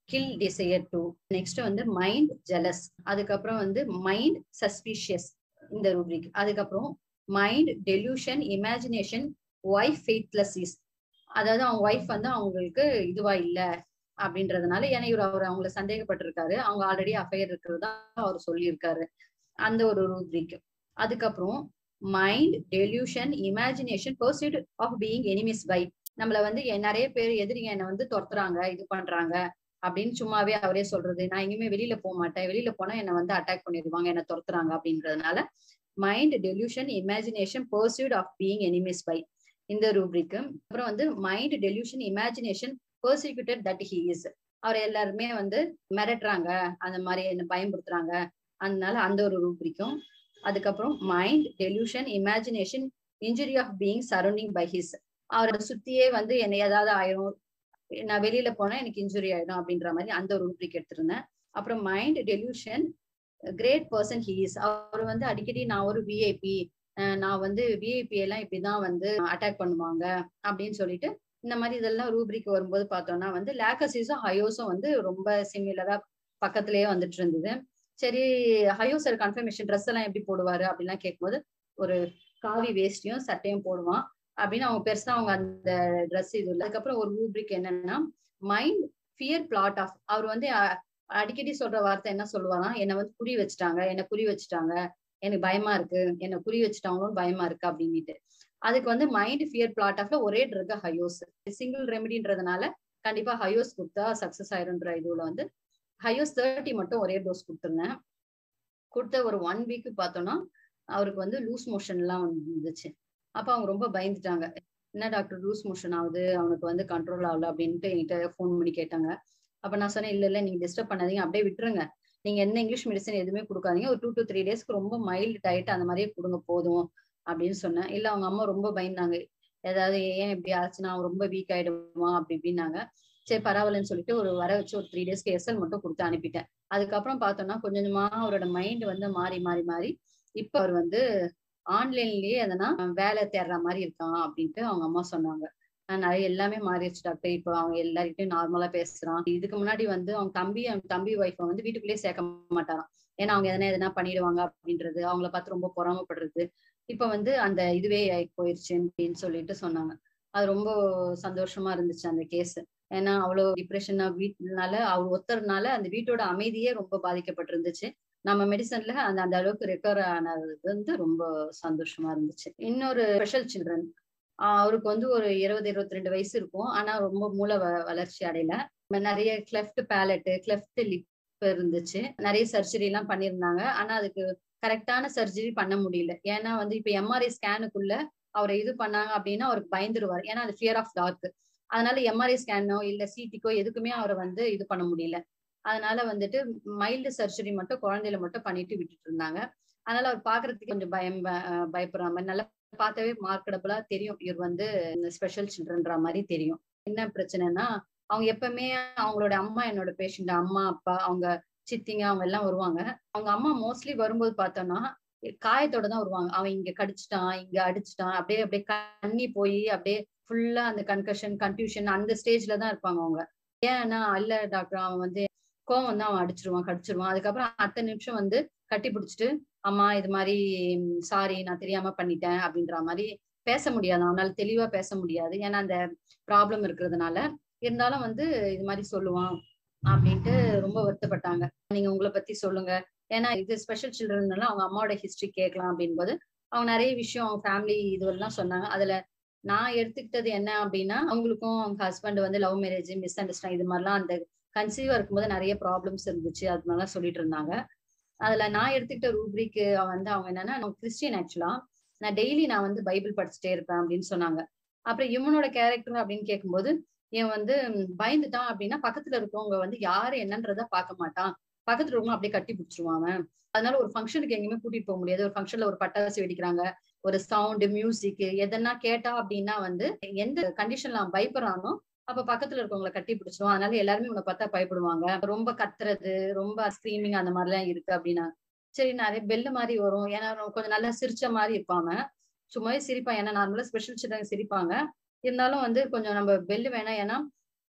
kill desire to next வந்து மைண்ட் ஜெலஸ் அதுக்கப்புறம் வந்து மைண்ட் சஸ்பிஷியஸ் இந்த ரூப்ரிக் அதுக்கப்புறம் mind delusion imagination wife faithless is அதாவது அவங்க ஒய்ஃப் வந்து அவங்களுக்கு இதுவா இல்ல அப்படின்றதுனால ஏன்னா இவர் அவர் அவங்கள சந்தேகப்பட்டிருக்காரு அவங்க ஆல்ரெடி அஃபையர் இருக்கிறதா அவர் சொல்லியிருக்காரு அந்த ஒரு ரூப்ரிக் அதுக்கப்புறம் mind delusion imagination pursuit of being enemies by நம்மள வந்து நிறைய பேர் எதிரிங்க என்னை வந்து துரத்துறாங்க இது பண்றாங்க அப்படின்னு சும்மாவே அவரே சொல்றது நான் எங்கேயுமே வெளியில போக மாட்டேன் வெளியில போனா என்னை வந்து அட்டாக் பண்ணிடுவாங்க என்ன துரத்துறாங்க அப்படின்றதுனால mind delusion imagination pursuit of being enemies by இந்த ரூப்ரிக்கு அப்புறம் வந்து mind delusion imagination persecuted that he is அவர் எல்லாருமே வந்து மிரட்டுறாங்க அந்த மாதிரி என்ன பயன்படுத்துறாங்க அதனால அந்த ஒரு ரூப்ரிக்கும் அதுக்கப்புறம் mind delusion imagination injury of being surrounding by his அவரை சுத்தியே வந்து என்ன ஏதாவது ஆயிரும் நான் வெளியில போனா எனக்கு இன்ஜுரி ஆயிடும் அப்படின்ற மாதிரி அந்த ஒரு ரூப்ரிக் எடுத்திருந்தேன் அப்புறம் mind delusion great person he is அவர் வந்து அடிக்கடி நான் ஒரு விஐபி நான் வந்து விஐபி எல்லாம் இப்படிதான் வந்து அட்டாக் பண்ணுவாங்க அப்படின்னு சொல்லிட்டு இந்த மாதிரி இதெல்லாம் ரூப்ரிக் வரும்போது பார்த்தோம்னா வந்து லேக்கசிஸும் ஹயோஸும் வந்து ரொம்ப சிமிலரா பக்கத்திலேயே வந்துட்டு இருந்தது சரி ஹயோ சார் கன்ஃபர்மேஷன் ட்ரெஸ் எல்லாம் எப்படி போடுவாரு அப்படிலாம் கேட்கும்போது ஒரு காவி வேஷ்டியும் சட்டையும் போடுவான் அப்படின்னு அவங்க பெருசா அவங்க அந்த ட்ரெஸ் இது இல்லை அதுக்கப்புறம் ஒரு ரூப்ரிக் என்னன்னா மைண்ட் ஃபியர் பிளாட் ஆஃப் அவர் வந்து அடிக்கடி சொல்ற வார்த்தை என்ன சொல்லுவாராம் என்னை வந்து குறி வச்சுட்டாங்க என்னை குறி வச்சுட்டாங்க எனக்கு பயமா இருக்கு என்னை குறி வச்சுட்டாங்களோன்னு பயமா இருக்கு அப்படின்ட்டு அதுக்கு வந்து மைண்ட் ஃபியர் பிளாட் ஆஃப்ல ஒரே ட்ரக் ஹயோஸ் சிங்கிள் ரெமெடின்றதுனால கண்டிப்பா ஹயோஸ் கொடுத்தா சக்சஸ் ஆயிருன்ற இதுல வந்து ஹயோஸ் தேர்ட்டி மட்டும் ஒரே டோஸ் கொடுத்துருந்தேன் கொடுத்த ஒரு ஒன் வீக் பார்த்தோம்னா அவருக்கு வந்து லூஸ் மோஷன் எல்லாம் வந்துச்சு அப்ப அவங்க ரொம்ப பயந்துட்டாங்க என்ன டாக்டர் லூஸ் மோஷன் ஆகுது அவனுக்கு வந்து கண்ட்ரோல் ஆகல அப்படின்ட்டு என்கிட்ட ஃபோன் பண்ணி கேட்டாங்க அப்ப நான் சொன்னேன் இல்ல இல்ல நீங்க டிஸ்டர்ப் பண்ணாதீங்க அப்படியே விட்டுருங்க நீங்க என்ன இங்கிலீஷ் மெடிசன் எதுவுமே கொடுக்காதீங்க ஒரு டூ டு த்ரீ டேஸ்க்கு ரொம்ப மைல்டு டயட் அந்த மாதிரியே கொடுங்க போதும் அப்படின்னு சொன்னேன் இல்ல அவங்க அம்மா ரொம்ப பயந்தாங்க ஏதாவது ஏன் இப்படி ஆச்சுன்னா அவன் ரொம்ப வீக் ஆயிடுவான் அப்படி இப்படின்னாங்க சரி பரவாயில்லன்னு சொல்லிட்டு ஒரு வர வச்சு ஒரு த்ரீ டேஸ்க்கு எஸ்எல் மட்டும் கொடுத்து அனுப்பிட்டேன் அதுக்கப்புறம் பார்த்தோம்னா கொஞ்சம் கொஞ்சமா அவரோட மைண்ட் வந்து மாறி மாறி மாறி இப்ப அவர் வந்து ஆன்லைன்லயே எதனா வேலை தேடுற மாதிரி இருக்கான் அப்படின்ட்டு அவங்க அம்மா சொன்னாங்க நிறைய எல்லாமே மாறிடுச்சு டாக்டர் இப்போ அவங்க எல்லார்கிட்டையும் நார்மலா பேசுறான் இதுக்கு முன்னாடி வந்து அவங்க தம்பி அவங்க தம்பி ஒய்ஃபை வந்து வீட்டுக்குள்ளேயே சேர்க்க மாட்டாராம் ஏன்னா அவங்க எதனா எதனா பண்ணிடுவாங்க அப்படின்றது அவங்கள பார்த்து ரொம்ப பொறாமப்படுறது இப்ப வந்து அந்த இதுவே போயிருச்சு அப்படின்னு சொல்லிட்டு சொன்னாங்க அது ரொம்ப சந்தோஷமா இருந்துச்சு அந்த கேஸ் ஏன்னா அவ்வளவு டிப்ரெஷனா வீட்டுனால அவர் ஒத்தர்னால அந்த வீட்டோட அமைதியே ரொம்ப பாதிக்கப்பட்டிருந்துச்சு நம்ம மெடிசன்ல அந்த அந்த அளவுக்கு ரெக்கவர் ஆனது வந்து ரொம்ப சந்தோஷமா இருந்துச்சு இன்னொரு ஸ்பெஷல் சில்ட்ரன் அவருக்கு வந்து ஒரு இருபது இருபத்தி ரெண்டு வயசு இருக்கும் ஆனா ரொம்ப மூளை வளர்ச்சி அடையல நிறைய கிளெஃப்ட் பேலட்டு கிளெஃப்ட் லிப் இருந்துச்சு நிறைய சர்ஜரி எல்லாம் பண்ணியிருந்தாங்க ஆனா அதுக்கு கரெக்டான சர்ஜரி பண்ண முடியல ஏன்னா வந்து இப்ப எம்ஆர்ஐ ஸ்கேனுக்குள்ள அவரை இது பண்ணாங்க அப்படின்னா அவருக்கு பயந்துருவார் ஏன்னா அது ஃபியர் ஆஃப் டார்க் அதனால எம்ஆர்ஐ ஸ்கேனோ இல்ல சிடிக்கோ எதுக்குமே அவரை வந்து இது பண்ண முடியல அதனால வந்துட்டு மைல்டு சர்ஜரி மட்டும் குழந்தையில மட்டும் பண்ணிட்டு விட்டுட்டு இருந்தாங்க அதனால அவர் பாக்குறதுக்கு கொஞ்சம் பயம் பயப்படுற மாதிரி நல்லா பார்த்தாவே மார்க்கெடபுளா தெரியும் இவர் வந்து ஸ்பெஷல் சில்ட்ரன்ற மாதிரி தெரியும் என்ன பிரச்சனைனா அவங்க எப்பவுமே அவங்களோட அம்மா என்னோட பேஷண்ட் அம்மா அப்பா அவங்க சித்திங்க அவங்க எல்லாம் வருவாங்க அவங்க அம்மா மோஸ்ட்லி வரும்போது பார்த்தோம்னா காயத்தோட தான் வருவாங்க அவன் இங்க கடிச்சிட்டான் இங்க அடிச்சிட்டான் அப்படியே அப்படியே கண்ணி போய் அப்படியே ஃபுல்லா அந்த கன்கஷன் கன்ஃபியூஷன் அந்த ஸ்டேஜ்ல தான் இருப்பாங்க அவங்க ஏன்னா இல்ல டாக்டர் அவன் வந்து கோவம் வந்து அவன் அடிச்சிருவான் கடிச்சிருவான் அதுக்கப்புறம் அடுத்த நிமிஷம் வந்து கட்டி பிடிச்சிட்டு அம்மா இது மாதிரி சாரி நான் தெரியாம பண்ணிட்டேன் அப்படின்ற மாதிரி பேச முடியாது அவனால தெளிவா பேச முடியாது ஏன்னா அந்த ப்ராப்ளம் இருக்கிறதுனால இருந்தாலும் வந்து இது மாதிரி சொல்லுவான் அப்படின்ட்டு ரொம்ப வருத்தப்பட்டாங்க நீங்க உங்களை பத்தி சொல்லுங்க ஏன்னா இது ஸ்பெஷல் சில்ட்ரன்னால அவங்க அம்மாவோட ஹிஸ்டரி கேட்கலாம் அப்படின்போது அவங்க நிறைய விஷயம் அவங்க ஃபேமிலி இதுவெல்லாம் சொன்னாங்க அதுல நான் எடுத்துக்கிட்டது என்ன அப்படின்னா அவங்களுக்கும் அவங்க ஹஸ்பண்ட் வந்து லவ் மேரேஜ் மிஸ் அண்டர்ஸ்டாண்ட் இது மாதிரிலாம் அந்த கன்சீவா இருக்கும்போது நிறைய ப்ராப்ளம்ஸ் இருந்துச்சு அது மாதிரிலாம் சொல்லிட்டு இருந்தாங்க அதுல நான் எடுத்துக்கிட்ட ரூப்ரிக்கு வந்து அவங்க என்னன்னா நான் கிறிஸ்டியன் ஆக்சுவலா நான் டெய்லி நான் வந்து பைபிள் படிச்சுட்டே இருப்பேன் அப்படின்னு சொன்னாங்க அப்புறம் இவனோட கேரக்டர் அப்படின்னு கேட்கும்போது இவன் வந்து பயந்துட்டான் அப்படின்னா பக்கத்துல இருக்கவங்க வந்து யாரு என்னன்றத பார்க்க மாட்டான் பக்கத்துல இருக்கவங்க அப்படியே கட்டி பிடிச்சிருவான் அவன் அதனால ஒரு ஃபங்க்ஷனுக்கு எங்கேயுமே கூட்டிட்டு போக முடியாது ஒரு ஃபங்க்ஷன்ல ஒரு பட்டாசு வெடிக்கிறாங்க ஒரு சவுண்ட் மியூசிக் எதனா கேட்டா அப்படின்னா வந்து எந்த கண்டிஷன்ல அவன் பயப்படுறானோ அப்ப பக்கத்துல இருக்கவங்களை கட்டி பிடிச்சிரும் அதனால எல்லாருமே உன்னை பார்த்தா பயப்படுவாங்க ரொம்ப கத்துறது ரொம்ப ஸ்கிரீமிங் அந்த மாதிரி எல்லாம் இருக்கு அப்படின்னா சரி நிறைய பெல்லு மாதிரி வரும் ஏன்னா கொஞ்சம் நல்லா சிரிச்ச மாதிரி இருப்பாங்க சும்மாவே சிரிப்பான் ஏன்னா நார்மலா ஸ்பெஷல் சில்ட்ரன் சிரிப்பாங்க இருந்தாலும் வந்து கொஞ்சம் நம்ம பெல்லு வேணாம் ஏன்னா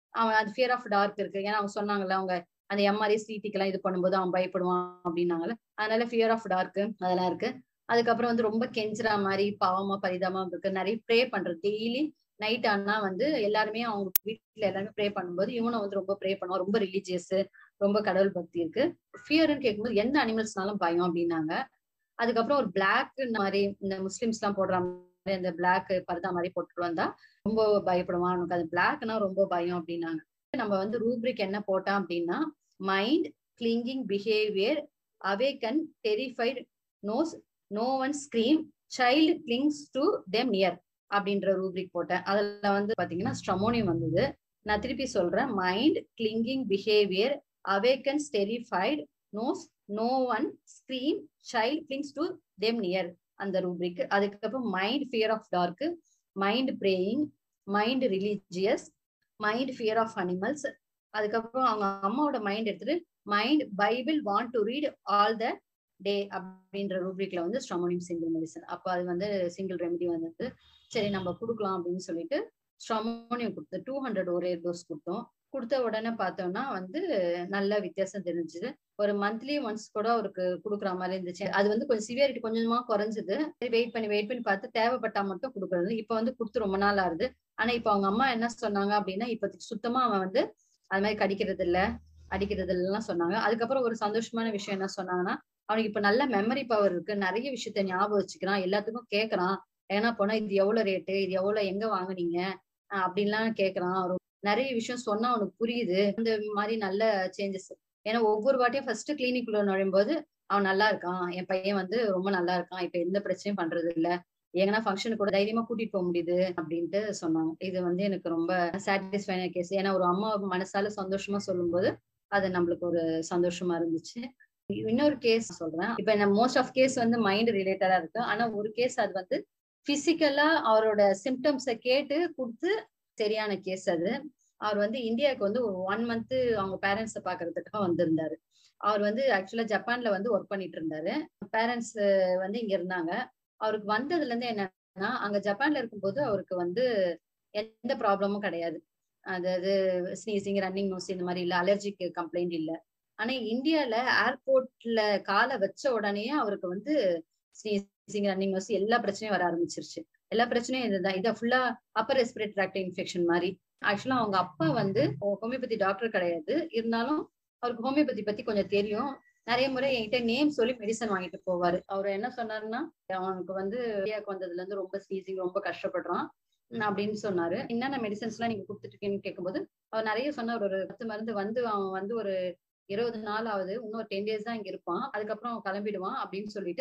அவன் அது ஃபியர் ஆஃப் டார்க் இருக்கு ஏன்னா அவங்க சொன்னாங்கல்ல அவங்க அந்த எம்ஆர்ஐ சிடிக்கு எல்லாம் இது பண்ணும்போது அவன் பயப்படுவான் அப்படின்னாங்கல்ல அதனால ஃபியர் ஆஃப் டார்க் அதெல்லாம் இருக்கு அதுக்கப்புறம் வந்து ரொம்ப கெஞ்சுற மாதிரி பாவமா பரிதாபமா இருக்கு நிறைய ப்ரே பண்றது டெய்லி நைட் ஆனா வந்து எல்லாருமே அவங்க வீட்டுல எல்லாருமே ப்ரே பண்ணும்போது இவனும் வந்து ரொம்ப ப்ரே பண்ணுவான் ரொம்ப ரிலீஜியஸ் ரொம்ப கடவுள் பக்தி இருக்கு ஃபியர்னு கேட்கும்போது எந்த அனிமல்ஸ்னாலும் பயம் அப்படின்னாங்க அதுக்கப்புறம் ஒரு பிளாக் மாதிரி இந்த முஸ்லிம்ஸ் எல்லாம் போடுற மாதிரி அந்த பிளாக் பர்தா மாதிரி போட்டுட்டு வந்தா ரொம்ப பயப்படுவான் அவனுக்கு அது பிளாக்னா ரொம்ப பயம் அப்படின்னாங்க நம்ம வந்து ரூப்ரிக் என்ன போட்டான் அப்படின்னா mind clinging behaviour awaken terrified knows no one scream child clings to them near அப்படின்ற ரூப்ரிக் போட்டேன் அதுல வந்து பாத்தீங்கன்னா ஸ்ட்ரமோனியம் வந்தது நான் திருப்பி சொல்றேன் mind clinging behaviour awakens terrified knows no one scream child clings to them near அந்த ரூப்ரிக் அதுக்கப்புறம் mind fear of dark mind praying mind religious mind fear of animals அதுக்கப்புறம் அவங்க அம்மாவோட மைண்ட் எடுத்துட்டு mind Bible want to read all the day அப்படின்ற ரூப்ரிக்ல வந்து stramonium single medicine அப்போ அது வந்து சிங்கிள் ரெமெடி வந்தது சரி நம்ம கொடுக்கலாம் அப்படின்னு சொல்லிட்டு ஸ்ட்ரமோனியம் கொடுத்து டூ ஹண்ட்ரட் ஒரே டோஸ் கொடுத்தோம் கொடுத்த உடனே பார்த்தோம்னா வந்து நல்ல வித்தியாசம் தெரிஞ்சுது ஒரு மந்த்லி ஒன்ஸ் கூட அவருக்கு கொடுக்குற மாதிரி இருந்துச்சு அது வந்து கொஞ்சம் சிவியாரிட்டி கொஞ்சமா குறைஞ்சது சரி வெயிட் பண்ணி வெயிட் பண்ணி பார்த்து தேவைப்பட்டா மட்டும் கொடுக்குறது இப்ப வந்து கொடுத்து ரொம்ப நாள் ஆகுது ஆனா இப்ப அவங்க அம்மா என்ன சொன்னாங்க அப்படின்னா இப்ப சுத்தமா அவன் வந்து அது மாதிரி கடிக்கிறது இல்ல அடிக்கிறது இல்லைலாம் சொன்னாங்க அதுக்கப்புறம் ஒரு சந்தோஷமான விஷயம் என்ன சொன்னாங்கன்னா அவனுக்கு இப்ப நல்ல மெமரி பவர் இருக்கு நிறைய விஷயத்த ஞாபகம் வச்சுக்கிறான் எல்லாத்துக்கும் கேட்கறான் ஏன்னா போனா இது எவ்வளவு ரேட்டு இது எவ்வளவு எங்க வாங்குனீங்க அப்படின்லாம் கேட்கறான் நிறைய விஷயம் சொன்னா அவனுக்கு புரியுது இந்த மாதிரி நல்ல சேஞ்சஸ் ஏன்னா ஒவ்வொரு வாட்டியும் ஃபர்ஸ்ட் கிளினிக்குள்ள நுழையும் போது அவன் நல்லா இருக்கான் என் பையன் வந்து ரொம்ப நல்லா இருக்கான் இப்ப எந்த பிரச்சனையும் பண்றது இல்ல எங்கன்னா ஃபங்க்ஷனுக்கு கூட தைரியமா கூட்டிட்டு போக முடியுது அப்படின்ட்டு சொன்னாங்க இது வந்து எனக்கு ரொம்ப சாட்டிஸ்ஃபைன கேஸ் ஏன்னா ஒரு அம்மா மனசால சந்தோஷமா சொல்லும்போது அது நம்மளுக்கு ஒரு சந்தோஷமா இருந்துச்சு இன்னொரு கேஸ் சொல்றேன் இப்ப மோஸ்ட் ஆஃப் கேஸ் வந்து மைண்ட் ரிலேட்டடா இருக்கு ஆனா ஒரு கேஸ் அது வந்து பிசிக்கலா அவரோட சிம்டம்ஸை கேட்டு கொடுத்து சரியான கேஸ் அது அவர் வந்து இந்தியாவுக்கு வந்து ஒரு ஒன் மந்த் அவங்க பேரண்ட்ஸை பாக்குறதுக்காக வந்திருந்தாரு அவர் வந்து ஆக்சுவலா ஜப்பான்ல வந்து ஒர்க் பண்ணிட்டு இருந்தாரு பேரண்ட்ஸ் வந்து இங்க இருந்தாங்க அவருக்கு வந்ததுல இருந்து என்னன்னா அங்க ஜப்பான்ல இருக்கும்போது அவருக்கு வந்து எந்த ப்ராப்ளமும் கிடையாது அதாவது ஸ்னீசிங் ரன்னிங் நோஸ் இந்த மாதிரி இல்ல அலர்ஜிக் கம்ப்ளைண்ட் இல்ல ஆனா இந்தியால ஏர்போர்ட்ல காலை வச்ச உடனே அவருக்கு வந்து ஸ்னீசிங் ரன்னிங் நோஸ் எல்லா பிரச்சனையும் வர ஆரம்பிச்சிருச்சு எல்லா பிரச்சனையும் இதுதான் இதை ஃபுல்லா அப்பர் ரெஸ்பிரேட் ட்ராக்ட் இன்ஃபெக்ஷன் மாதிரி ஆக்சுவலா அவங்க அப்பா வந்து ஹோமியோபதி டாக்டர் கிடையாது இருந்தாலும் அவருக்கு ஹோமியோபதி பத்தி கொஞ்சம் தெரியும் நிறைய முறை என்கிட்ட நேம் சொல்லி மெடிசன் வாங்கிட்டு போவாரு அவர் என்ன சொன்னாருன்னா அவனுக்கு வந்து இந்தியாவுக்கு வந்ததுல இருந்து ரொம்ப ஸ்னீசிங் ரொம்ப கஷ்டப்படுறான் அப்படின்னு சொன்னாரு என்னென்ன மெடிசன்ஸ் எல்லாம் நீங்க கொடுத்துட்டு இருக்கீங்கன்னு கேட்கும்போது அவர் நிறைய சொன்னார் ஒரு பத்து மருந்து வந்து அவன் வந்து ஒரு இருபது நாள் ஆகுது இன்னொரு டென் டேஸ் தான் இங்க இருப்பான் அதுக்கப்புறம் அவன் கிளம்பிடுவான் அப்படின்னு சொல்லிட்டு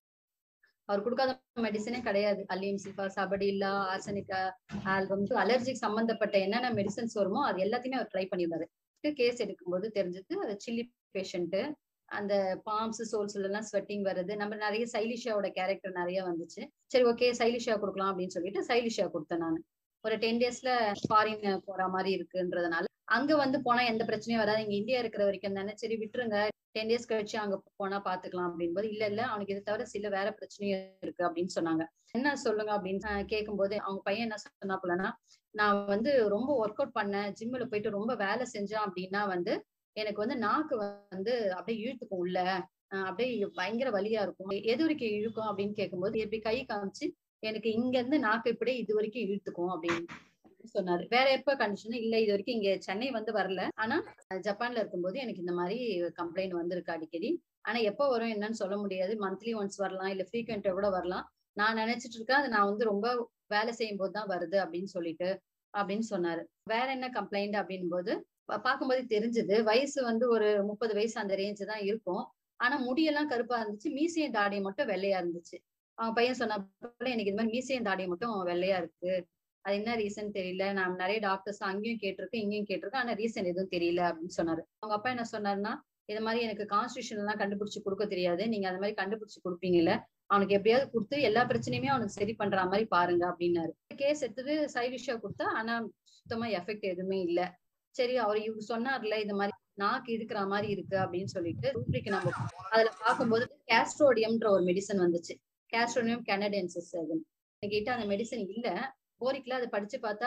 அவர் கொடுக்காத மெடிசனே கிடையாது allium cepa sabadilla arsenicum album allergic சம்பந்தப்பட்ட என்னென்ன மெடிசன்ஸ் வருமோ அது எல்லாத்தையுமே அவர் ட்ரை பண்ணியிருந்தாரு கேஸ் எடுக்கும்போது தெரிஞ்சது அது சில்லி பேஷண்ட் அந்த பாம்ஸ் சோல்ஸ்ல எல்லாம் ஸ்வெட்டிங் வருது நம்ம நிறைய சைலிஷாவோட கேரக்டர் நிறைய வந்துச்சு சரி ஓகே சைலிஷா கொடுக்கலாம் அப்படின்னு சொல்லிட்டு சைலிஷா கொடுத்தேன் நான் ஒரு டென் டேஸ்ல ஃபாரின் போற மாதிரி இருக்குன்றதுனால அங்க வந்து போனா எந்த பிரச்சனையும் வராது இங்க இந்தியா இருக்கிற வரைக்கும் தானே சரி விட்டுருங்க டென் டேஸ் கழிச்சு அங்க போனா பாத்துக்கலாம் அப்படின்னு போது இல்ல இல்ல அவனுக்கு இதை தவிர சில வேற பிரச்சனையும் இருக்கு அப்படின்னு சொன்னாங்க என்ன சொல்லுங்க அப்படின்னு கேட்கும்போது அவங்க பையன் என்ன சொன்னாப்புலன்னா நான் வந்து ரொம்ப ஒர்க் அவுட் பண்ணேன் ஜிம்ல போயிட்டு ரொம்ப வேலை செஞ்சேன் அப்படின்னா வந்து எனக்கு வந்து நாக்கு வந்து அப்படியே இழுத்துக்கும் உள்ள அப்படியே பயங்கர வலியா இருக்கும் எது வரைக்கும் இழுக்கும் அப்படின்னு கேட்கும்போது எப்படி கை காமிச்சு எனக்கு இங்க இருந்து நாக்கு இப்படியே இது வரைக்கும் இழுத்துக்கும் அப்படின்னு சொன்னாரு வேற எப்ப கண்டிஷன் இல்ல இது வரைக்கும் இங்க சென்னை வந்து வரல ஆனா ஜப்பான்ல இருக்கும்போது எனக்கு இந்த மாதிரி கம்ப்ளைண்ட் வந்திருக்கு அடிக்கடி ஆனா எப்ப வரும் என்னன்னு சொல்ல முடியாது மந்த்லி ஒன்ஸ் வரலாம் இல்ல ஃப்ரீக்வெண்டா கூட வரலாம் நான் நினைச்சிட்டு இருக்கேன் அது நான் வந்து ரொம்ப வேலை செய்யும் போது தான் வருது அப்படின்னு சொல்லிட்டு அப்படின்னு சொன்னாரு வேற என்ன கம்ப்ளைண்ட் அப்படின் போது பார்க்கும்போது தெரிஞ்சது வயசு வந்து ஒரு முப்பது வயசு அந்த ரேஞ்ச் தான் இருக்கும் ஆனா முடியெல்லாம் கருப்பா இருந்துச்சு மீசையும் தாடியும் மட்டும் வெள்ளையா இருந்துச்சு அவன் பையன் சொன்ன எனக்கு இது மாதிரி மீசையும் தாடியும் மட்டும் வெள்ளையா இருக்கு அது என்ன ரீசன் தெரியல நான் நிறைய டாக்டர்ஸ் அங்கேயும் கேட்டிருக்கேன் இங்கேயும் கேட்டிருக்கேன் ஆனா ரீசன் எதுவும் தெரியல அப்படின்னு சொன்னாரு அவங்க அப்பா என்ன சொன்னாருன்னா இது மாதிரி எனக்கு கான்ஸ்டியூஷன் எல்லாம் கண்டுபிடிச்சு கொடுக்க தெரியாது நீங்க அந்த மாதிரி கண்டுபிடிச்சு கொடுப்பீங்கல்ல அவனுக்கு எப்படியாவது கொடுத்து எல்லா பிரச்சனையுமே அவனுக்கு சரி பண்ற மாதிரி பாருங்க அப்படின்னாரு கேஸ் எடுத்துட்டு சைடிஷா கொடுத்தா ஆனா சுத்தமா எஃபெக்ட் எதுவுமே இல்ல சரி அவர் இவரு சொன்னார்ல இது மாதிரி நாக்கு இருக்கிற மாதிரி இருக்கு அப்படின்னு சொல்லிட்டு ரூப்ரிக்கு நம்ம அதுல பார்க்கும்போது கேஸ்ட்ரோடியம்ன்ற ஒரு மெடிசன் வந்துச்சு கேஸ்ட்ரோடியம் கெனடென்சஸ் அது கிட்ட அந்த மெடிசன் இல்ல போரிக்கல அதை படிச்சு பார்த்தா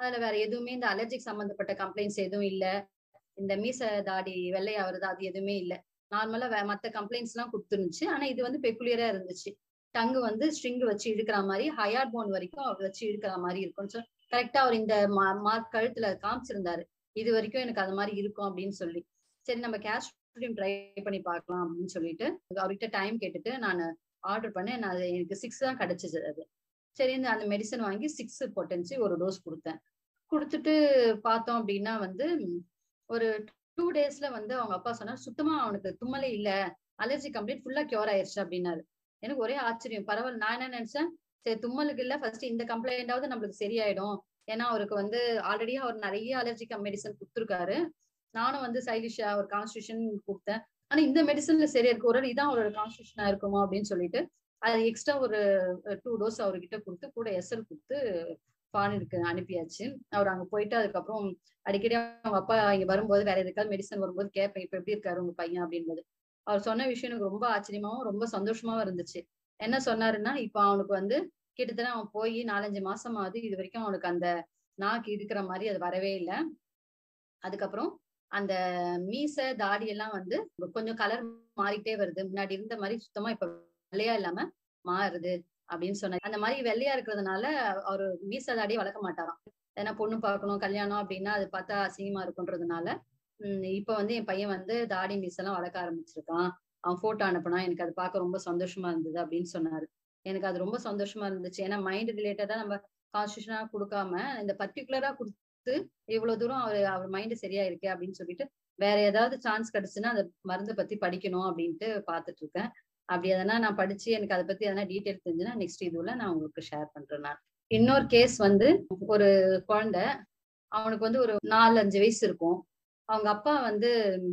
அதுல வேற எதுவுமே இந்த அலர்ஜிக் சம்பந்தப்பட்ட கம்ப்ளைண்ட்ஸ் எதுவும் இல்ல இந்த மீச தாடி வெள்ளையாவது அது எதுவுமே இல்ல நார்மலா மத்த கம்ப்ளைண்ட்ஸ் எல்லாம் கொடுத்துருந்துச்சு ஆனா இது வந்து பெக்குலியரா இருந்துச்சு டங்கு வந்து ஸ்ட்ரிங் வச்சு இழுக்கிற மாதிரி ஹையார் போன் வரைக்கும் அவர் வச்சு இழுக்கிற மாதிரி இருக்கும் ஸோ கரெக்டா அவர் இந்த மார்க் கழுத்துல காமிச்சிருந்தாரு இது வரைக்கும் எனக்கு அது மாதிரி இருக்கும் அப்படின்னு சொல்லி சரி நம்ம கேஷ் ட்ரை பண்ணி பார்க்கலாம் அப்படின்னு சொல்லிட்டு அவர்கிட்ட டைம் கேட்டுட்டு நான் ஆர்டர் பண்ணேன் நான் அது எனக்கு சிக்ஸ் தான் கிடைச்சிச்சு அது சரி இந்த அந்த மெடிசன் வாங்கி சிக்ஸ் பொட்டன்சி ஒரு டோஸ் கொடுத்தேன் கொடுத்துட்டு பார்த்தோம் அப்படின்னா வந்து ஒரு டூ டேஸ்ல வந்து அவங்க அப்பா சொன்னார் சுத்தமா அவனுக்கு தும்மலே இல்ல அலர்ஜி கம்ப்ளீட் ஃபுல்லா கியூர் ஆயிருச்சு அப்படின்னாரு எனக்கு ஒரே ஆச்சரியம் பரவாயில்ல நான் என்ன நினைச்சேன் சரி தும்மலுக்கு இல்ல ஃபர்ஸ்ட் இந்த கம்ப்ளைண்டாவது நம்மளுக்கு சரியாயிடும் ஏன்னா அவருக்கு வந்து ஆல்ரெடி அவர் நிறைய அலர்ஜிக் மெடிசன் கொடுத்துருக்காரு நானும் வந்து சைலிஷா ஒரு கான்ஸ்டியூஷன் கொடுத்தேன் ஆனா இந்த மெடிசன்ல சரியா இருக்கு ஒரு இதான் அவரோட கான்ஸ்டியூஷனா இருக்குமா அப்படின்னு சொல்லிட்டு அது எக்ஸ்ட்ரா ஒரு டூ டோஸ் அவர்கிட்ட கொடுத்து கூட எஸ்எல் கொடுத்து ஃபாரினுக்கு அனுப்பியாச்சு அவர் அங்க போயிட்டு அதுக்கப்புறம் அடிக்கடி அவங்க அப்பா இங்க வரும்போது வேற எதுக்காவது மெடிசன் வரும்போது கேட்பேன் இப்ப எப்படி இருக்காரு உங்க பையன் அப்படின்றது அவர் சொன்ன விஷயம் எனக்கு ரொம்ப ஆச்சரியமாவும் ரொம்ப சந்தோஷமாவும் இருந்துச்சு என்ன சொன்னாருன்னா இப்ப அவனுக்கு வந்து கிட்டத்தட்ட அவன் போய் நாலஞ்சு மாசம் ஆகுது இது வரைக்கும் அவனுக்கு அந்த நாக்கு இருக்கிற மாதிரி அது வரவே இல்லை அதுக்கப்புறம் அந்த மீச தாடி எல்லாம் வந்து கொஞ்சம் கலர் மாறிட்டே வருது முன்னாடி இருந்த மாதிரி சுத்தமா இப்ப வெள்ளையா இல்லாம மாறுது அப்படின்னு சொன்னார் அந்த மாதிரி வெள்ளையா இருக்கிறதுனால அவரு மீச தாடியை வளர்க்க மாட்டாராம் ஏன்னா பொண்ணு பார்க்கணும் கல்யாணம் அப்படின்னா அது பார்த்தா அசிங்கமா இருக்குன்றதுனால உம் இப்ப வந்து என் பையன் வந்து தாடி மீச எல்லாம் வளர்க்க ஆரம்பிச்சிருக்கான் அவன் போட்டோ அனுப்புனா எனக்கு அது பார்க்க ரொம்ப சந்தோஷமா இருந்தது அப்படின்னு சொன்னாரு எனக்கு அது ரொம்ப சந்தோஷமா இருந்துச்சு ஏன்னா மைண்ட் ரிலேட்டடா நம்ம கான்ஸ்டியூஷனா கொடுக்காம இந்த பர்டிகுலரா கொடுத்து இவ்வளவு தூரம் அவர் அவர் மைண்ட் சரியா இருக்கு அப்படின்னு சொல்லிட்டு வேற ஏதாவது சான்ஸ் கிடைச்சுன்னா அந்த மருந்தை பத்தி படிக்கணும் அப்படின்ட்டு பாத்துட்டு இருக்கேன் அப்படி எதனா நான் படிச்சு எனக்கு அதை பத்தி எதனா டீட்டெயில் தெரிஞ்சுன்னா நெக்ஸ்ட் இதுல நான் உங்களுக்கு ஷேர் பண்றேன் நான் இன்னொரு கேஸ் வந்து ஒரு குழந்தை அவனுக்கு வந்து ஒரு நாலு அஞ்சு வயசு இருக்கும் அவங்க அப்பா வந்து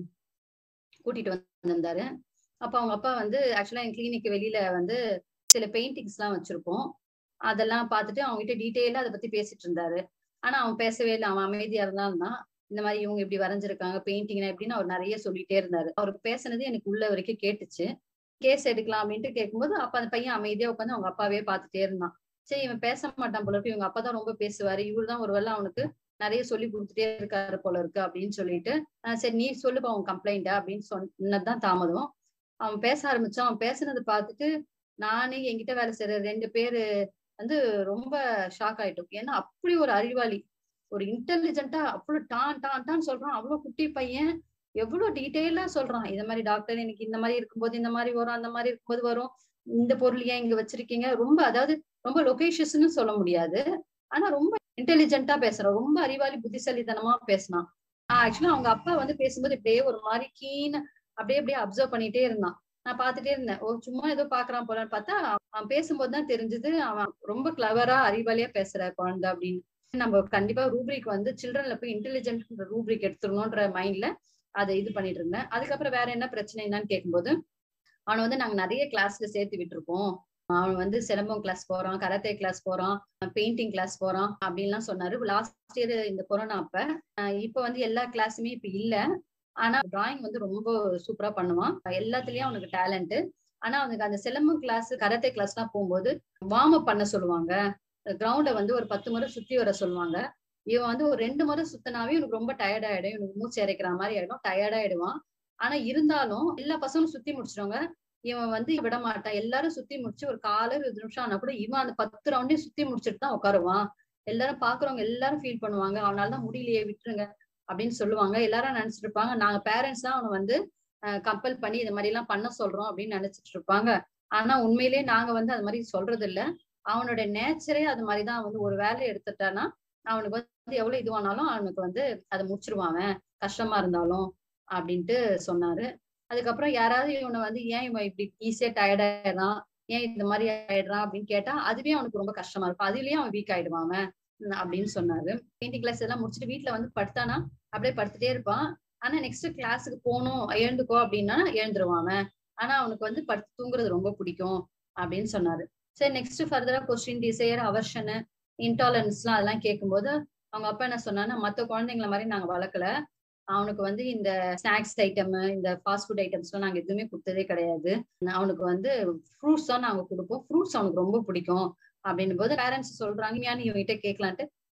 கூட்டிட்டு வந்திருந்தாரு அப்ப அவங்க அப்பா வந்து ஆக்சுவலா என் கிளினிக் வெளியில வந்து சில பெயிண்டிங்ஸ் எல்லாம் வச்சிருக்கோம் அதெல்லாம் பார்த்துட்டு அவங்க கிட்ட டீட்டெயிலா அதை பத்தி பேசிட்டு இருந்தாரு ஆனா அவன் பேசவே இல்லை அவன் அமைதியா இருந்தான்னா இந்த மாதிரி இவங்க இப்படி வரைஞ்சிருக்காங்க பெயிண்டிங்னா எப்படின்னு அவர் நிறைய சொல்லிட்டே இருந்தாரு அவருக்கு பேசுனது எனக்கு உள்ள வரைக்கும் கேட்டுச்சு கேஸ் எடுக்கலாம் அப்படின்ட்டு கேட்கும்போது அப்ப அந்த பையன் அமைதியா உட்காந்து அவங்க அப்பாவே பார்த்துட்டே இருந்தான் சரி இவன் பேச மாட்டான் போல இருக்கு இவங்க அப்பா தான் ரொம்ப பேசுவாரு இவரு தான் ஒருவேளை அவனுக்கு நிறைய சொல்லி கொடுத்துட்டே இருக்காரு போல இருக்கு அப்படின்னு சொல்லிட்டு சரி நீ சொல்லுப்பா அவன் கம்ப்ளைண்டா அப்படின்னு சொன்னதுதான் தாமதம் அவன் பேச ஆரம்பிச்சான் அவன் பேசுனதை பார்த்துட்டு நானே என்கிட்ட வேலை செய்யற ரெண்டு பேரு வந்து ரொம்ப ஷாக் ஆயிட்டோம் ஏன்னா அப்படி ஒரு அறிவாளி ஒரு இன்டெலிஜென்ட்டா அவ்வளவு டான் டான் டான் சொல்றான் அவ்வளவு குட்டி பையன் எவ்வளவு டீட்டெயிலா சொல்றான் இந்த மாதிரி டாக்டர் எனக்கு இந்த மாதிரி இருக்கும்போது இந்த மாதிரி வரும் அந்த மாதிரி இருக்கும்போது வரும் இந்த பொருள் ஏன் இங்க வச்சிருக்கீங்க ரொம்ப அதாவது ரொம்ப லொகேஷஸ்ன்னு சொல்ல முடியாது ஆனா ரொம்ப இன்டெலிஜென்ட்டா பேசுறான் ரொம்ப அறிவாளி புத்திசாலித்தனமா பேசினான் ஆக்சுவலா அவங்க அப்பா வந்து பேசும்போது இப்படியே ஒரு மாதிரி கீன் அப்படியே அப்படியே அப்சர்வ் பண்ணிட்டே இருந்தான் நான் பாத்துட்டே இருந்தேன் ஓ சும்மா ஏதோ பாக்குறான் போலன்னு பார்த்தா அவன் பேசும்போது தான் தெரிஞ்சது அவன் ரொம்ப கிளவரா அறிவாளியா பேசுற குழந்தை அப்படின்னு நம்ம கண்டிப்பா ரூப்ரிக் வந்து சில்ட்ரன்ல போய் இன்டெலிஜென்ட் ரூப்ரிக் எடுத்துடணும்ன்ற மைண்ட்ல அதை இது பண்ணிட்டு இருந்தேன் அதுக்கப்புறம் வேற என்ன பிரச்சனை என்னன்னு கேட்கும்போது அவனை வந்து நாங்க நிறைய கிளாஸ்ல சேர்த்து விட்டுருக்கோம் அவன் வந்து சிலம்பம் கிளாஸ் போறான் கராத்தே கிளாஸ் போறான் பெயிண்டிங் கிளாஸ் போறான் அப்படின்லாம் சொன்னாரு லாஸ்ட் இயர் இந்த கொரோனா அப்ப இப்ப வந்து எல்லா கிளாஸுமே இப்ப இல்ல ஆனா டிராயிங் வந்து ரொம்ப சூப்பரா பண்ணுவான் எல்லாத்துலயும் அவனுக்கு டேலண்ட் ஆனா அவனுக்கு அந்த சிலம்பம் கிளாஸ் கராத்தே கிளாஸ் எல்லாம் போகும்போது வார்ம் அப் பண்ண சொல்லுவாங்க கிரவுண்ட வந்து ஒரு பத்து முறை சுத்தி வர சொல்லுவாங்க இவன் வந்து ஒரு ரெண்டு முறை சுத்தினாவே இவனுக்கு ரொம்ப டயர்ட் ஆயிடும் இவனுக்கு மூச்சு இறைக்கிற மாதிரி ஆயிடும் டயர்ட் ஆயிடுவான் ஆனா இருந்தாலும் எல்லா பசங்களும் சுத்தி முடிச்சிருவாங்க இவன் வந்து விட மாட்டான் எல்லாரும் சுத்தி முடிச்சு ஒரு கால இருபது நிமிஷம் ஆனா கூட இவன் அந்த பத்து ரவுண்டையும் சுத்தி முடிச்சுட்டு தான் உட்காருவான் எல்லாரும் பாக்குறவங்க எல்லாரும் ஃபீல் பண்ணுவாங்க அவனாலதான் முடியலையே விட்டுருங்க அப்படின்னு சொல்லுவாங்க எல்லாரும் நினைச்சிட்டு இருப்பாங்க நாங்க பேரண்ட்ஸ் தான் அவனை வந்து கம்பல் பண்ணி இந்த மாதிரி எல்லாம் பண்ண சொல்றோம் அப்படின்னு நினைச்சிட்டு இருப்பாங்க ஆனா உண்மையிலேயே நாங்க வந்து அது மாதிரி சொல்றது இல்ல அவனோட நேச்சரே அது மாதிரிதான் வந்து ஒரு வேலை எடுத்துட்டானா அவனுக்கு வந்து எவ்வளவு இதுவானாலும் அவனுக்கு வந்து அதை முடிச்சிருவான் கஷ்டமா இருந்தாலும் அப்படின்ட்டு சொன்னாரு அதுக்கப்புறம் யாராவது இவனை வந்து ஏன் இவன் இப்படி ஈஸியா டயர்ட் ஆயிடுறான் ஏன் இந்த மாதிரி ஆயிடுறான் அப்படின்னு கேட்டா அதுவே அவனுக்கு ரொம்ப கஷ்டமா இருக்கும் அதுலயும் அவன் வீக் ஆயிடுவான் அப்படின்னு சொன்னாரு பெயிண்டிங் கிளாஸ் எல்லாம் முடிச்சுட்டு வீட்டுல வந்து படுத்தானா அப்படியே படுத்துட்டே இருப்பான் ஆனா நெக்ஸ்ட் கிளாஸுக்கு போகணும் எழுந்துக்கோ அப்படின்னா எழுந்துருவான் ஆனா அவனுக்கு வந்து படுத்து தூங்குறது ரொம்ப பிடிக்கும் அப்படின்னு சொன்னாரு சரி நெக்ஸ்ட் ஃபர்தரா கொஸ்டின் டிசையர் அவர்ஷனு இன்டாலரன்ஸ்லாம் அதெல்லாம் கேட்கும்போது அவங்க அப்பா என்ன சொன்னாங்கன்னா மற்ற குழந்தைங்கள மாதிரி நாங்க வளர்க்கல அவனுக்கு வந்து இந்த ஸ்நாக்ஸ் ஐட்டம் இந்த ஃபாஸ்ட் ஃபுட் ஐட்டம்ஸ்லாம் நாங்க எதுவுமே கொடுத்ததே கிடையாது அவனுக்கு வந்து ஃப்ரூட்ஸ் தான் நாங்க கொடுப்போம் ஃப்ரூட்ஸ் அவனுக்கு ரொம்ப பிடிக்கும் அப்படின்னும் போது பேரண்ட்ஸ் சொல்றாங்க ஏன் இவங்ககிட்ட கேட்கலான்ட்டு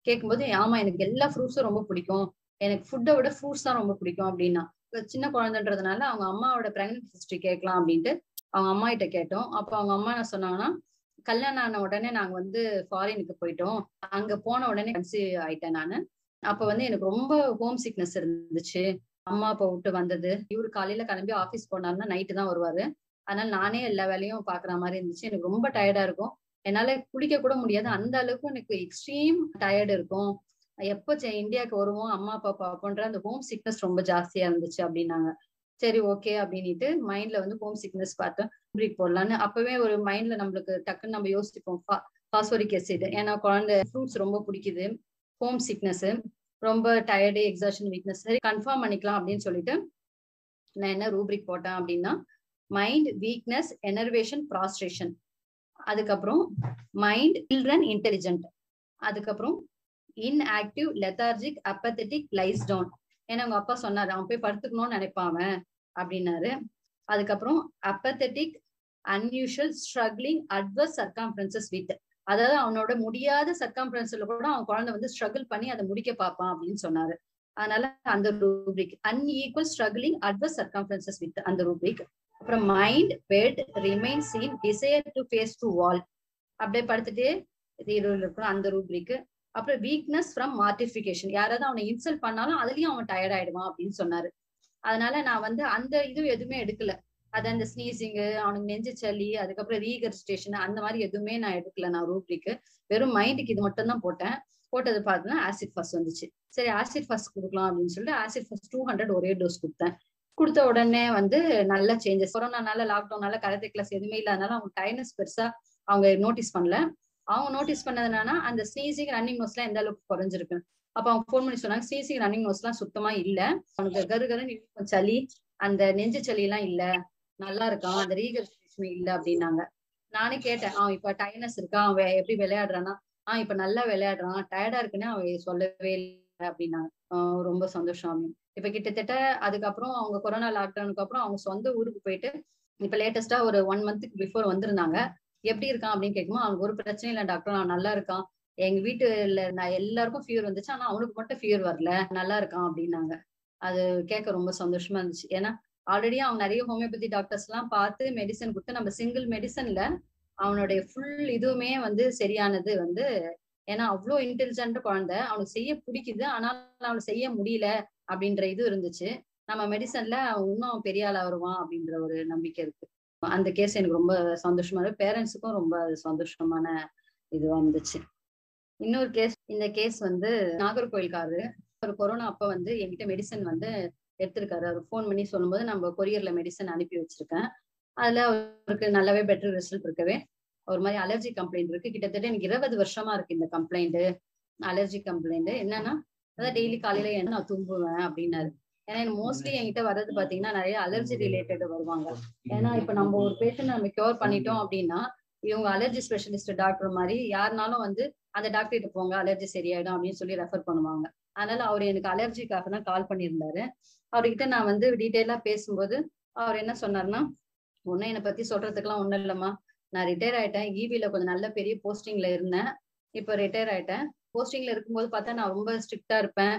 கேட்கும்போது ஆமா எனக்கு எல்லா ஃப்ரூட்ஸும் ரொம்ப பிடிக்கும் எனக்கு ஃபுட்டை விட ஃப்ரூட்ஸ் தான் ரொம்ப பிடிக்கும் அப்படின்னா சின்ன குழந்தைன்றதுனால அவங்க அம்மாவோட பிரெக்னன்சி ஹிஸ்டரி கேட்கலாம் அப்படின்ட்டு அவங்க அம்மா கிட்ட கேட்டோம் அப்போ அவங்க அம்மா என்ன சொன்னாங்கன்னா கல்யாணம் ஆன உடனே நாங்க வந்து ஃபாரினுக்கு போயிட்டோம் அங்க போன உடனே கன்சீவ் ஆயிட்டேன் நானு அப்ப வந்து எனக்கு ரொம்ப ஹோம் சிக்னஸ் இருந்துச்சு அம்மா அப்பா விட்டு வந்தது இவரு காலையில கிளம்பி ஆபீஸ் போனாருன்னா நைட்டு தான் வருவாரு அதனால நானே எல்லா வேலையும் பாக்குற மாதிரி இருந்துச்சு எனக்கு ரொம்ப டயர்டா இருக்கும் என்னால குளிக்க கூட முடியாது அந்த அளவுக்கு எனக்கு எக்ஸ்ட்ரீம் டயர்டு இருக்கும் எப்போ இந்தியாவுக்கு வருவோம் அம்மா அப்பா பார்ப்போன்ற அந்த ஹோம் சிக்னஸ் ரொம்ப ஜாஸ்தியா இருந்துச்சு அப்படின்னாங்க சரி ஓகே அப்படின்ட்டு மைண்ட்ல வந்து ஹோம் சிக்னஸ் பார்த்தோம் பிரீக் போடலான்னு அப்பவே ஒரு மைண்ட்ல நம்மளுக்கு டக்குன்னு நம்ம யோசிப்போம் பாஸ்போரிக் ஆசிட் ஏன்னா குழந்தை ஃப்ரூட்ஸ் ரொம்ப பிடிக்குது ஹோம் சிக்னஸ் ரொம்ப டயர்டு எக்ஸாஷன் வீக்னஸ் சரி கன்ஃபார்ம் பண்ணிக்கலாம் அப்படின்னு சொல்லிட்டு நான் என்ன ரூப்ரிக் போட்டேன் அப்படின்னா மைண்ட் வீக்னஸ் எனர்வேஷன் ப்ராஸ்ட்ரேஷன் அதுக்கப்புறம் மைண்ட் சில்ட்ரன் இன்டெலிஜென்ட் அதுக்கப்புறம் inactive lethargic apathetic lies down ஏன்னா அவங்க அப்பா சொன்னாரு அவன் போய் படுத்துக்கணும்னு நினைப்பாம அப்படின்னாரு அதுக்கப்புறம் apathetic unusual struggling adverse circumstances with அதாவது அவனோட முடியாத சர்க்காம்பரன்ஸ்ல கூட அவன் குழந்தை வந்து ஸ்ட்ரகிள் பண்ணி அதை முடிக்க பார்ப்பான் அப்படின்னு சொன்னாரு அதனால அந்த rubric unequal struggling adverse circumstances with அந்த ரூப்ரிக் அப்புறம் mind bed remain seen desire to face to wall அப்படியே படுத்துட்டு இருக்கணும் அந்த ரூப்ரிக் அப்புறம் வீக்னஸ் ஃப்ரம் மார்டிஃபிகேஷன் யாராவது அவனை இன்சல்ட் பண்ணாலும் அதுலயும் அவன் டயர்ட் ஆயிடுவான் அப்படின்னு சொன்னாரு அதனால நான் வந்து அந்த இது எதுவுமே எடுக்கல அது அந்த ஸ்னீசிங்கு அவனுக்கு நெஞ்சு சளி அதுக்கப்புறம் ரீகரிஸ்டேஷன் அந்த மாதிரி எதுவுமே நான் எடுக்கல நான் ரூப்ரிக்கு வெறும் மைண்டுக்கு இது மட்டும் தான் போட்டேன் போட்டது பார்த்தோன்னா ஆசிட் ஃபர்ஸ்ட் வந்துச்சு சரி ஆசிட் ஃபர்ஸ்ட் கொடுக்கலாம் அப்படின்னு சொல்லிட்டு ஆசிட் ஃபர்ஸ்ட் டூ ஹண்ட்ரட் ஒரே டோஸ் கொடுத்தேன் கொடுத்த உடனே வந்து நல்ல சேஞ்சஸ் கொரோனானால லாக்டவுனால கராத்தே கிளாஸ் எதுவுமே இல்லாதனால அவங்க டைனஸ் பெருசா அவங்க நோட்டீஸ் பண்ணல அவங்க நோட்டீஸ் பண்ணது என்னன்னா அந்த ஸ்னீசிங் ரன்னிங் நோஸ்லாம் எந்த அளவுக்கு குறைஞ்சிருக்கு அப்ப அவங்க ஃபோன் பண்ணி சொன்னாங்க ஸ்னீசிங் ரன்னிங் நோஸ்லாம் சுத்தமா இல்ல அவனுக்கு கரு கருன்னு சளி அந்த நெஞ்சு சளி எல்லாம் இல்ல நல்லா இருக்கான் அந்த ரீகரிஸ்டேஷன் இல்ல அப்படின்னாங்க நானே கேட்டேன் அவன் இப்ப டைனஸ் இருக்கா அவன் எப்படி விளையாடுறான்னா ஆஹ் இப்ப நல்லா விளையாடுறான் டயர்டா இருக்குன்னு அவன் சொல்லவே இல்லை அப்படின்னாங்க ரொம்ப சந்தோஷம் அப்படின்னு இப்ப கிட்டத்தட்ட அதுக்கப்புறம் அவங்க கொரோனா லாக்டவுனுக்கு அப்புறம் அவங்க சொந்த ஊருக்கு போயிட்டு இப்ப லேட்டஸ்டா ஒரு ஒன் மந்த்துக்கு பிஃபோர் வந்திருந்தாங்க எப்படி இருக்கான் அப்படின்னு கேட்கும்போது அவனுக்கு ஒரு பிரச்சனையும் இல்லை டாக்டர் நான் நல்லா இருக்கான் எங்க வீட்டுல நான் எல்லாருக்கும் ஃபீவர் வந்துச்சு ஆனா அவனுக்கு மட்டும் ஃபீவர் வரல நல்லா இருக்கான் அப்படின்னாங்க அது கேட்க ரொம்ப சந்தோஷமா இருந்துச்சு ஏன்னா ஆல்ரெடி அவன் நிறைய ஹோமியோபதி டாக்டர்ஸ் எல்லாம் பார்த்து மெடிசன் கொடுத்து நம்ம சிங்கிள் மெடிசன்ல அவனுடைய ஃபுல் இதுவுமே வந்து சரியானது வந்து ஏன்னா அவ்வளோ இன்டெலிஜென்ட் குழந்தை அவனுக்கு செய்ய பிடிக்குது ஆனால் அவனுக்கு செய்ய முடியல அப்படின்ற இது இருந்துச்சு நம்ம மெடிசன்ல இன்னும் பெரிய ஆளா வருவான் அப்படின்ற ஒரு நம்பிக்கை இருக்கு அந்த கேஸ் எனக்கு ரொம்ப சந்தோஷமா இருக்கு பேரண்ட்ஸுக்கும் ரொம்ப சந்தோஷமான இதுவா இருந்துச்சு இன்னொரு கேஸ் இந்த கேஸ் வந்து நாகர்கோயில்காரு ஒரு கொரோனா அப்ப வந்து என்கிட்ட மெடிசன் வந்து எடுத்திருக்காரு அவர் ஃபோன் பண்ணி சொல்லும்போது நம்ம கொரியர்ல மெடிசன் அனுப்பி வச்சிருக்கேன் அதுல அவருக்கு நல்லாவே பெட்டர் ரிசல்ட் இருக்கவே ஒரு மாதிரி அலர்ஜி கம்ப்ளைண்ட் இருக்கு கிட்டத்தட்ட எனக்கு இருபது வருஷமா இருக்கு இந்த கம்ப்ளைண்ட் அலர்ஜி கம்ப்ளைண்ட் என்னன்னா அதான் டெய்லி காலையில என்ன நான் தும்புவேன் அப்படின்னாரு ஏன்னா மோஸ்ட்லி என்கிட்ட வர்றது பாத்தீங்கன்னா நிறைய அலர்ஜி ரிலேட்டட் வருவாங்க ஏன்னா இப்ப நம்ம ஒரு பேஷண்ட் நம்ம கியூர் பண்ணிட்டோம் அப்படின்னா இவங்க அலர்ஜி ஸ்பெஷலிஸ்ட் டாக்டர் மாதிரி யாருனாலும் வந்து அந்த டாக்டர் கிட்ட போங்க அலர்ஜி சரியாயிடும் அப்படின்னு சொல்லி ரெஃபர் பண்ணுவாங்க அதனால அவர் எனக்கு அலர்ஜிக்காக தான் கால் பண்ணியிருந்தாரு அவர்கிட்ட நான் வந்து டீட்டெயிலா பேசும்போது அவர் என்ன சொன்னார்னா ஒன்னும் என்னை பத்தி சொல்றதுக்குலாம் ஒண்ணும் இல்லம்மா நான் ரிட்டையர் ஆயிட்டேன் ஈபில கொஞ்சம் நல்ல பெரிய போஸ்டிங்ல இருந்தேன் இப்போ ரிட்டையர் ஆயிட்டேன் போஸ்டிங்ல இருக்கும்போது பார்த்தா நான் ரொம்ப ஸ்ட்ரிக்டா இருப்பேன்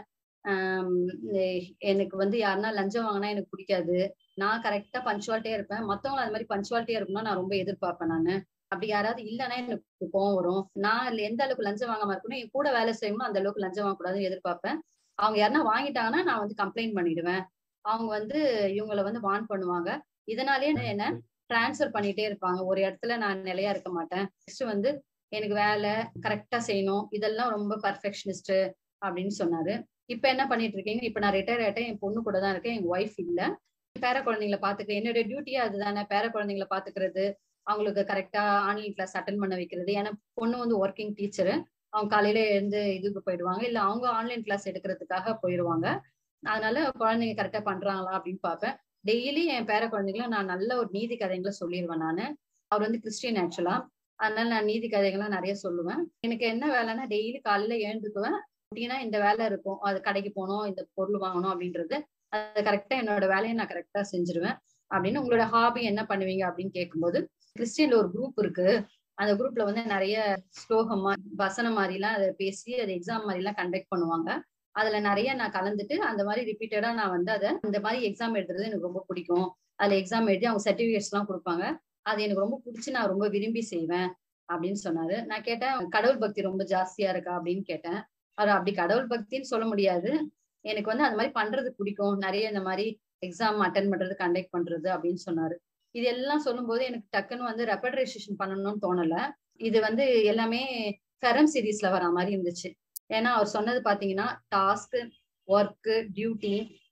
எனக்கு வந்து யாருன்னா லஞ்சம் வாங்கினா எனக்கு பிடிக்காது நான் கரெக்டா பஞ்சுவாலிட்டியா இருப்பேன் மத்தவங்க அது மாதிரி பஞ்சுவாலிட்டியா இருக்கணும்னா நான் ரொம்ப எதிர்பார்ப்பேன் நான் அப்படி யாராவது இல்லைன்னா எனக்கு கோவம் வரும் நான் எந்த அளவுக்கு லஞ்சம் வாங்காம இருக்கணும் என் கூட வேலை செய்யணும் அந்த அளவுக்கு லஞ்சம் வாங்கக்கூடாதுன்னு எதிர்பார்ப்பேன் அவங்க யாருன்னா வாங்கிட்டாங்கன்னா நான் வந்து கம்ப்ளைண்ட் பண்ணிடுவேன் அவங்க வந்து இவங்கள வந்து வான் பண்ணுவாங்க இதனாலேயே என்ன டிரான்ஸ்ஃபர் பண்ணிட்டே இருப்பாங்க ஒரு இடத்துல நான் நிலையா இருக்க மாட்டேன் நெக்ஸ்ட் வந்து எனக்கு வேலை கரெக்டா செய்யணும் இதெல்லாம் ரொம்ப பர்ஃபெக்ஷனிஸ்ட் அப்படின்னு சொன்னாரு இப்ப என்ன பண்ணிட்டு இருக்கீங்க இப்ப நான் ரிட்டையர் ஆயிட்டேன் என் பொண்ணு கூட தான் இருக்கேன் எங்க ஒய்ஃப் இல்ல பேர குழந்தைங்களை பாத்துக்கிறேன் என்னுடைய டியூட்டியா அதுதானே பேர குழந்தைங்களை பாத்துக்கிறது அவங்களுக்கு கரெக்டா ஆன்லைன் கிளாஸ் அட்டன் பண்ண வைக்கிறது ஏன்னா பொண்ணு வந்து ஒர்க்கிங் டீச்சரு அவங்க காலையில எழுந்து இதுக்கு போயிடுவாங்க இல்ல அவங்க ஆன்லைன் கிளாஸ் எடுக்கிறதுக்காக போயிடுவாங்க அதனால குழந்தைங்க கரெக்டா பண்றாங்களா அப்படின்னு பார்ப்பேன் டெய்லி என் பேர குழந்தைங்கள நான் நல்ல ஒரு நீதி கதைகளை சொல்லிடுவேன் நானு அவர் வந்து கிறிஸ்டியன் ஆக்சுவலா அதனால நான் நீதி கதைகள்லாம் நிறைய சொல்லுவேன் எனக்கு என்ன வேலைன்னா டெய்லி காலையில எழுந்துக்குவேன் அப்படின்னா இந்த வேலை இருக்கும் அது கடைக்கு போகணும் இந்த பொருள் வாங்கணும் அப்படின்றது அது கரெக்டா என்னோட வேலையை நான் கரெக்டா செஞ்சிருவேன் அப்படின்னு உங்களோட ஹாபி என்ன பண்ணுவீங்க அப்படின்னு கேட்கும்போது கிறிஸ்டியன்ல ஒரு குரூப் இருக்கு அந்த குரூப்ல வந்து நிறைய ஸ்லோகமா வசனம் மாதிரிலாம் அதை பேசி அதை எக்ஸாம் மாதிரி எல்லாம் கண்டக்ட் பண்ணுவாங்க அதுல நிறைய நான் கலந்துட்டு அந்த மாதிரி ரிப்பீட்டடா நான் வந்து அதை அந்த மாதிரி எக்ஸாம் எழுதுறது எனக்கு ரொம்ப பிடிக்கும் அதுல எக்ஸாம் எழுதி அவங்க சர்டிபிகேட்ஸ் எல்லாம் கொடுப்பாங்க அது எனக்கு ரொம்ப பிடிச்சி நான் ரொம்ப விரும்பி செய்வேன் அப்படின்னு சொன்னாரு நான் கேட்டேன் கடவுள் பக்தி ரொம்ப ஜாஸ்தியா இருக்கா அப்படின்னு கேட்டேன் அவர் அப்படி கடவுள் பக்தின்னு சொல்ல முடியாது எனக்கு வந்து அந்த மாதிரி பண்றது பிடிக்கும் நிறைய இந்த மாதிரி எக்ஸாம் அட்டன் பண்றது கண்டக்ட் பண்றது அப்படின்னு சொன்னாரு இது எல்லாம் சொல்லும்போது எனக்கு டக்குன்னு வந்து ரெப்பட்ரைசேஷன் பண்ணணும்னு தோணல இது வந்து எல்லாமே ஃபெரம் சீரீஸ்ல வர மாதிரி இருந்துச்சு ஏன்னா அவர் சொன்னது பாத்தீங்கன்னா task work duty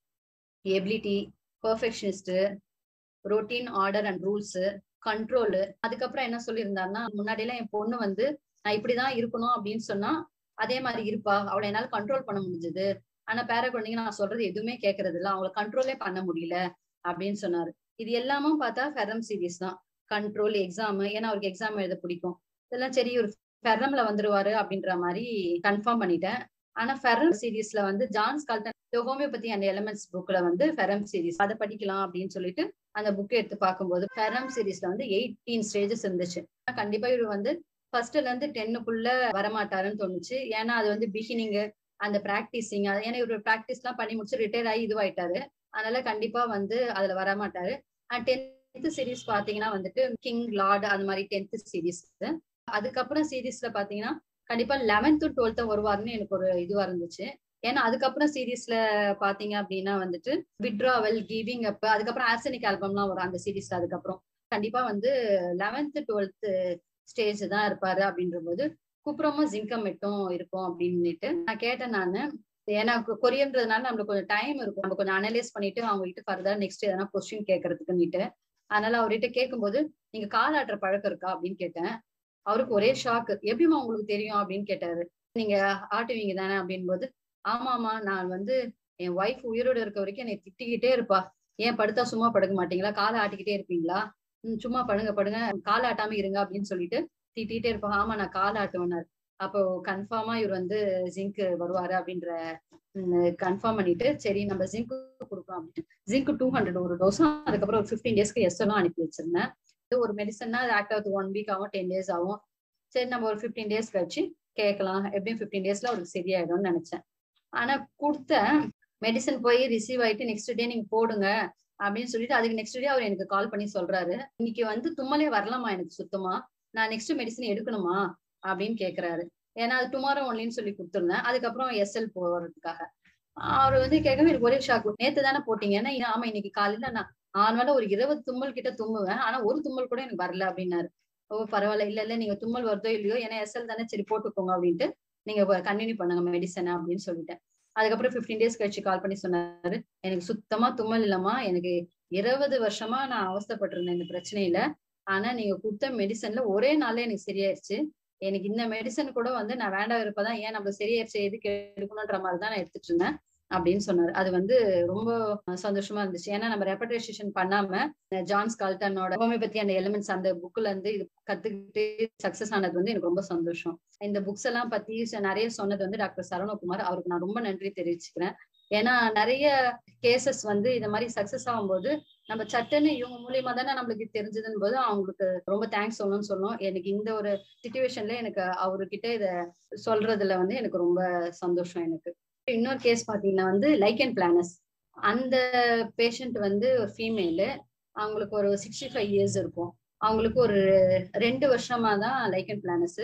ability perfectionist routine order and rules control அதுக்கப்புறம் என்ன சொல்லியிருந்தாருன்னா முன்னாடி எல்லாம் என் பொண்ணு வந்து நான் இப்படிதான் இருக்கணும் அப்படின்னு சொன்னா அதே மாதிரி இருப்பா அவளை என்னால கண்ட்ரோல் பண்ண முடிஞ்சது ஆனா பேர குழந்தைங்க நான் சொல்றது எதுவுமே கேட்கறது இல்ல அவங்கள கண்ட்ரோலே பண்ண முடியல அப்படின்னு சொன்னாரு இது எல்லாமும் பார்த்தா ஃபெரம் சீரீஸ் தான் கண்ட்ரோல் எக்ஸாம் ஏன்னா அவருக்கு எக்ஸாம் எழுத பிடிக்கும் இதெல்லாம் சரி ஒரு ஃபெரம்ல வந்துருவாரு அப்படின்ற மாதிரி கன்ஃபார்ம் பண்ணிட்டேன் ஆனா ஃபெரம் சீரீஸ்ல வந்து Jan Scholten homeopathy and elements புக்ல வந்து ஃபெரம் சீரீஸ் அதை படிக்கலாம் அப்படின்னு சொல்லிட்டு அந்த புக் எடுத்து பார்க்கும்போது ஃபெரம் சீரீஸ்ல வந்து எயிட்டீன் ஸ்டேஜஸ் இருந்துச்சு கண்டிப்பா இவர் வந்து ஃபர்ஸ்ட்ல இருந்து டென்னுக்குள்ள வரமாட்டாருன்னு தோணுச்சு ஏன்னா அது வந்து பிகினிங் அந்த பிராக்டிசிங் ஏன்னா இவர் ப்ராக்டிஸ் எல்லாம் பண்ணி முடிச்சு ரிட்டையர் ஆகி இதுவாயிட்டாரு அதனால கண்டிப்பா வந்து அதுல வரமாட்டாரு அண்ட் டென்த் சீரீஸ் பாத்தீங்கன்னா வந்துட்டு கிங் லார்ட் அந்த மாதிரி டென்த் சீரீஸ் அதுக்கப்புறம் சீரீஸ்ல பாத்தீங்கன்னா கண்டிப்பா லெவன்த் டுவெல்த் வருவாருன்னு எனக்கு ஒரு இதுவா இருந்துச்சு ஏன்னா அதுக்கப்புறம் சீரீஸ்ல பாத்தீங்க அப்படின்னா வந்துட்டு விட்ராவல் கிவிங் அப் அதுக்கப்புறம் ஆர்சனிக் ஆல்பம்லாம் வரும் அந்த சீரீஸ்ல அதுக்கப்புறம் கண்டிப்பா வந்து லெவன்த் டுவெல்த் ஸ்டேஜ் தான் இருப்பாரு அப்படின்ற போது குப்புறமும் ஜிங்கம் மட்டும் இருக்கும் அப்படின்னுட்டு நான் கேட்டேன் நானு ஏன்னா கொரியன்றதுனால நம்மளுக்கு கொஞ்சம் டைம் இருக்கும் நம்ம கொஞ்சம் அனலைஸ் பண்ணிட்டு அவங்க கிட்ட ஃபர்தர் நெக்ஸ்ட் எதனா கொஸ்டின் கேட்கறதுக்குன்னுட்டு அதனால அவர்கிட்ட கேட்கும்போது நீங்க கால் ஆட்டுற பழக்கம் இருக்கா அப்படின்னு கேட்டேன் அவருக்கு ஒரே ஷாக் எப்படிமா உங்களுக்கு தெரியும் அப்படின்னு கேட்டாரு நீங்க ஆட்டுவீங்க தானே அப்படின் போது ஆமாமா நான் வந்து என் ஒய்ஃப் உயிரோட இருக்க வரைக்கும் என்னை திட்டிக்கிட்டே இருப்பா ஏன் படுத்தா சும்மா படுக்க மாட்டீங்களா காலை ஆட்டிக்கிட்டே இருப்பீங்களா சும்மா படுங்க படுங்க காலை ஆட்டாம இருங்க அப்படின்னு சொல்லிட்டு திட்டிகிட்டே இருப்பாங்க ஆமா நான் காலை ஆட்டுவேனார் அப்போ கன்ஃபார்மா இவர் வந்து ஜிங்க் வருவாரு அப்படின்ற கன்ஃபார்ம் பண்ணிட்டு சரி நம்ம ஜிங்க் கொடுக்கலாம் அப்படின்ட்டு ஜிங்க் டூ ஹண்ட்ரட் ஒரு டோஸும் அதுக்கப்புறம் ஒரு ஃபிஃப்டீன் டேஸ்க்கு எஸ் எல்லாம் அனுப்பி வச்சிருந்தேன் ஒரு மெடிசன்னா அது ஆக்ட் ஆகுது ஒன் வீக் ஆகும் டென் டேஸ் ஆகும் சரி நம்ம ஒரு ஃபிஃப்டீன் டேஸ் கழிச்சு கேட்கலாம் எப்படியும் ஃபிஃப்டீன் டேஸ்ல அவருக்கு சரியாயிடும்னு நினைச்சேன் ஆனா கொடுத்த மெடிசன் போய் ரிசீவ் ஆயிட்டு நெக்ஸ்ட் டே நீங்க போடுங்க அப்படின்னு சொல்லிட்டு அதுக்கு நெக்ஸ்ட் டே அவர் எனக்கு கால் பண்ணி சொல்றாரு இன்னைக்கு வந்து தும்மலே வரலாமா எனக்கு சுத்தமா நான் நெக்ஸ்ட் மெடிசன் எடுக்கணுமா அப்படின்னு கேக்குறாரு ஏன்னா அது டுமாரோ ஒன்லின்னு சொல்லி கொடுத்துருந்தேன் அதுக்கப்புறம் எஸ்எல் போறதுக்காக அவர் வந்து கேட்கவே எனக்கு ஒரே ஷாக் நேத்து தானே போட்டீங்கன்னா ஆமா இன்னைக்கு காலையில நான் ஆனால ஒரு இருபது தும்மல் கிட்ட தும்முவேன் ஆனா ஒரு தும்மல் கூட எனக்கு வரல அப்படின்னாரு ஓ பரவாயில்ல இல்ல இல்ல நீங்க தும்மல் வருதோ இல்லையோ ஏன்னா எஸ்எல் தானே சரி போட்டுக்கோங்க அப்படின்ட்டு நீங்க கண்டினியூ பண்ணுங்க மெடிசனை அப்படின்னு சொல்லிட்டேன் அதுக்கப்புறம் ஃபிஃப்டீன் டேஸ் கழிச்சு கால் பண்ணி சொன்னாரு எனக்கு சுத்தமா தும்மல் இல்லம்மா எனக்கு இருபது வருஷமா நான் அவஸ்தப்பட்டிருந்தேன் இந்த பிரச்சனையில ஆனா நீங்க கொடுத்த மெடிசன்ல ஒரே நாள்ல எனக்கு சரியாயிருச்சு எனக்கு இந்த மெடிசன் கூட வந்து நான் வேண்டாம் இருப்பதான் ஏன் நம்ம சரியாயிருச்சு எதுக்கு எடுக்கணுன்ற மாதிரி தான் நான் எடுத்துட்டு இருந்தேன் அப்படின்னு சொன்னாரு அது வந்து ரொம்ப சந்தோஷமா இருந்துச்சு ஏன்னா நம்ம ரெப்படேஷன் பண்ணாம ஜான்ஸ் கால்டனோட ஹோமியோபதி அந்த எலிமெண்ட்ஸ் அந்த புக்ல இருந்து இது கத்துக்கிட்டு சக்சஸ் ஆனது வந்து எனக்கு ரொம்ப சந்தோஷம் இந்த புக்ஸ் எல்லாம் பத்தி நிறைய சொன்னது வந்து டாக்டர் சரவணகுமார் அவருக்கு நான் ரொம்ப நன்றி தெரிவிச்சுக்கிறேன் ஏன்னா நிறைய கேசஸ் வந்து இந்த மாதிரி சக்சஸ் ஆகும்போது நம்ம சட்டுன்னு இவங்க மூலியமா தானே நம்மளுக்கு தெரிஞ்சதுன்னு போது அவங்களுக்கு ரொம்ப தேங்க்ஸ் சொல்லணும்னு சொல்லணும் எனக்கு இந்த ஒரு சுச்சுவேஷன்ல எனக்கு அவர்கிட்ட இத சொல்றதுல வந்து எனக்கு ரொம்ப சந்தோஷம் எனக்கு இன்னொரு கேஸ் பாத்தீங்கன்னா வந்து லைக் அண்ட் பிளானஸ் அந்த பேஷண்ட் வந்து ஒரு ஃபீமேலு அவங்களுக்கு ஒரு சிக்ஸ்டி ஃபைவ் இயர்ஸ் இருக்கும் அவங்களுக்கு ஒரு ரெண்டு வருஷமா தான் lichen planus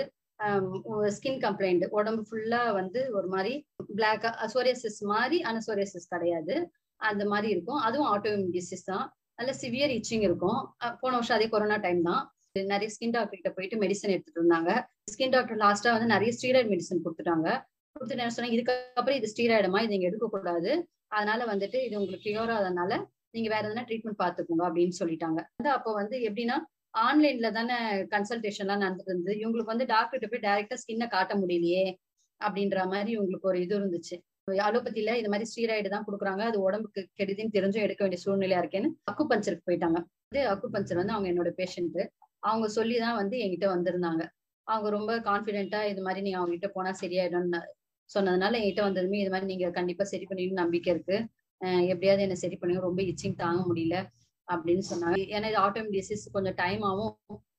skin complaint உடம்பு ஃபுல்லா வந்து ஒரு மாதிரி பிளாக் சோரியாசிஸ் மாதிரி ஆனா சோரியாசிஸ் கிடையாது அந்த மாதிரி இருக்கும் அதுவும் ஆட்டோமின் டிசீஸ் தான் நல்ல சிவியர் இச்சிங் இருக்கும் போன வருஷம் அதே கொரோனா டைம் தான் நிறைய ஸ்கின் டாக்டர் கிட்ட போயிட்டு மெடிசன் எடுத்துட்டு இருந்தாங்க ஸ்கின் டாக்டர் லாஸ்டா வந்து நிறைய ஸ்டீராய்டு மெடிசன் கொடுத்துட்டாங்க கொடுத்துட்டு என்ன சொன்னாங்க இதுக்கப்புறம் இது ஸ்டீராய்டுமா இது நீங்க எடுக்கக்கூடாது அதனால வந்துட்டு இது உங்களுக்கு கியூர் ஆகாதனால நீங்க வேற எதனா ட்ரீட்மெண்ட் பாத்துக்கோங்க அப்படின்னு சொல்லிட்டாங்க வந்து அப்போ வந்து எப்படின்னா ஆன்லைன்ல தானே கன்சல்டேஷன் எல்லாம் நடந்துட்டு இருந்தது இவங்களுக்கு வந்து டாக்டர்கிட்ட போய் டைரக்டா ஸ்கின்னை காட்ட முடியலையே அப்படின்ற மாதிரி இவங்களுக்கு ஒரு இது இருந்துச்சு அலோபதியில இது மாதிரி ஸ்டீராய்டு தான் கொடுக்குறாங்க அது உடம்புக்கு கெடுதின்னு தெரிஞ்சும் எடுக்க வேண்டிய சூழ்நிலையா இருக்கேன்னு அக்கு பஞ்சருக்கு போயிட்டாங்க இது அக்கு பஞ்சர் வந்து அவங்க என்னோட பேஷண்ட் அவங்க சொல்லி தான் வந்து என்கிட்ட வந்திருந்தாங்க அவங்க ரொம்ப கான்பிடென்ட்டா இது மாதிரி நீங்க அவங்க கிட்ட போனா சரியாயிடும்னு சொன்னதுனால என்கிட்ட வந்ததுமே இது மாதிரி நீங்க கண்டிப்பா சரி பண்ணிடும் நம்பிக்கை இருக்கு எப்படியாவது என்ன சரி பண்ணுங்க ரொம்ப இச்சிங் தாங்க முடியல அப்படின்னு சொன்னாங்க ஏன்னா இது ஆட்டோமிக் டிசீஸ் கொஞ்சம் டைம் ஆகும்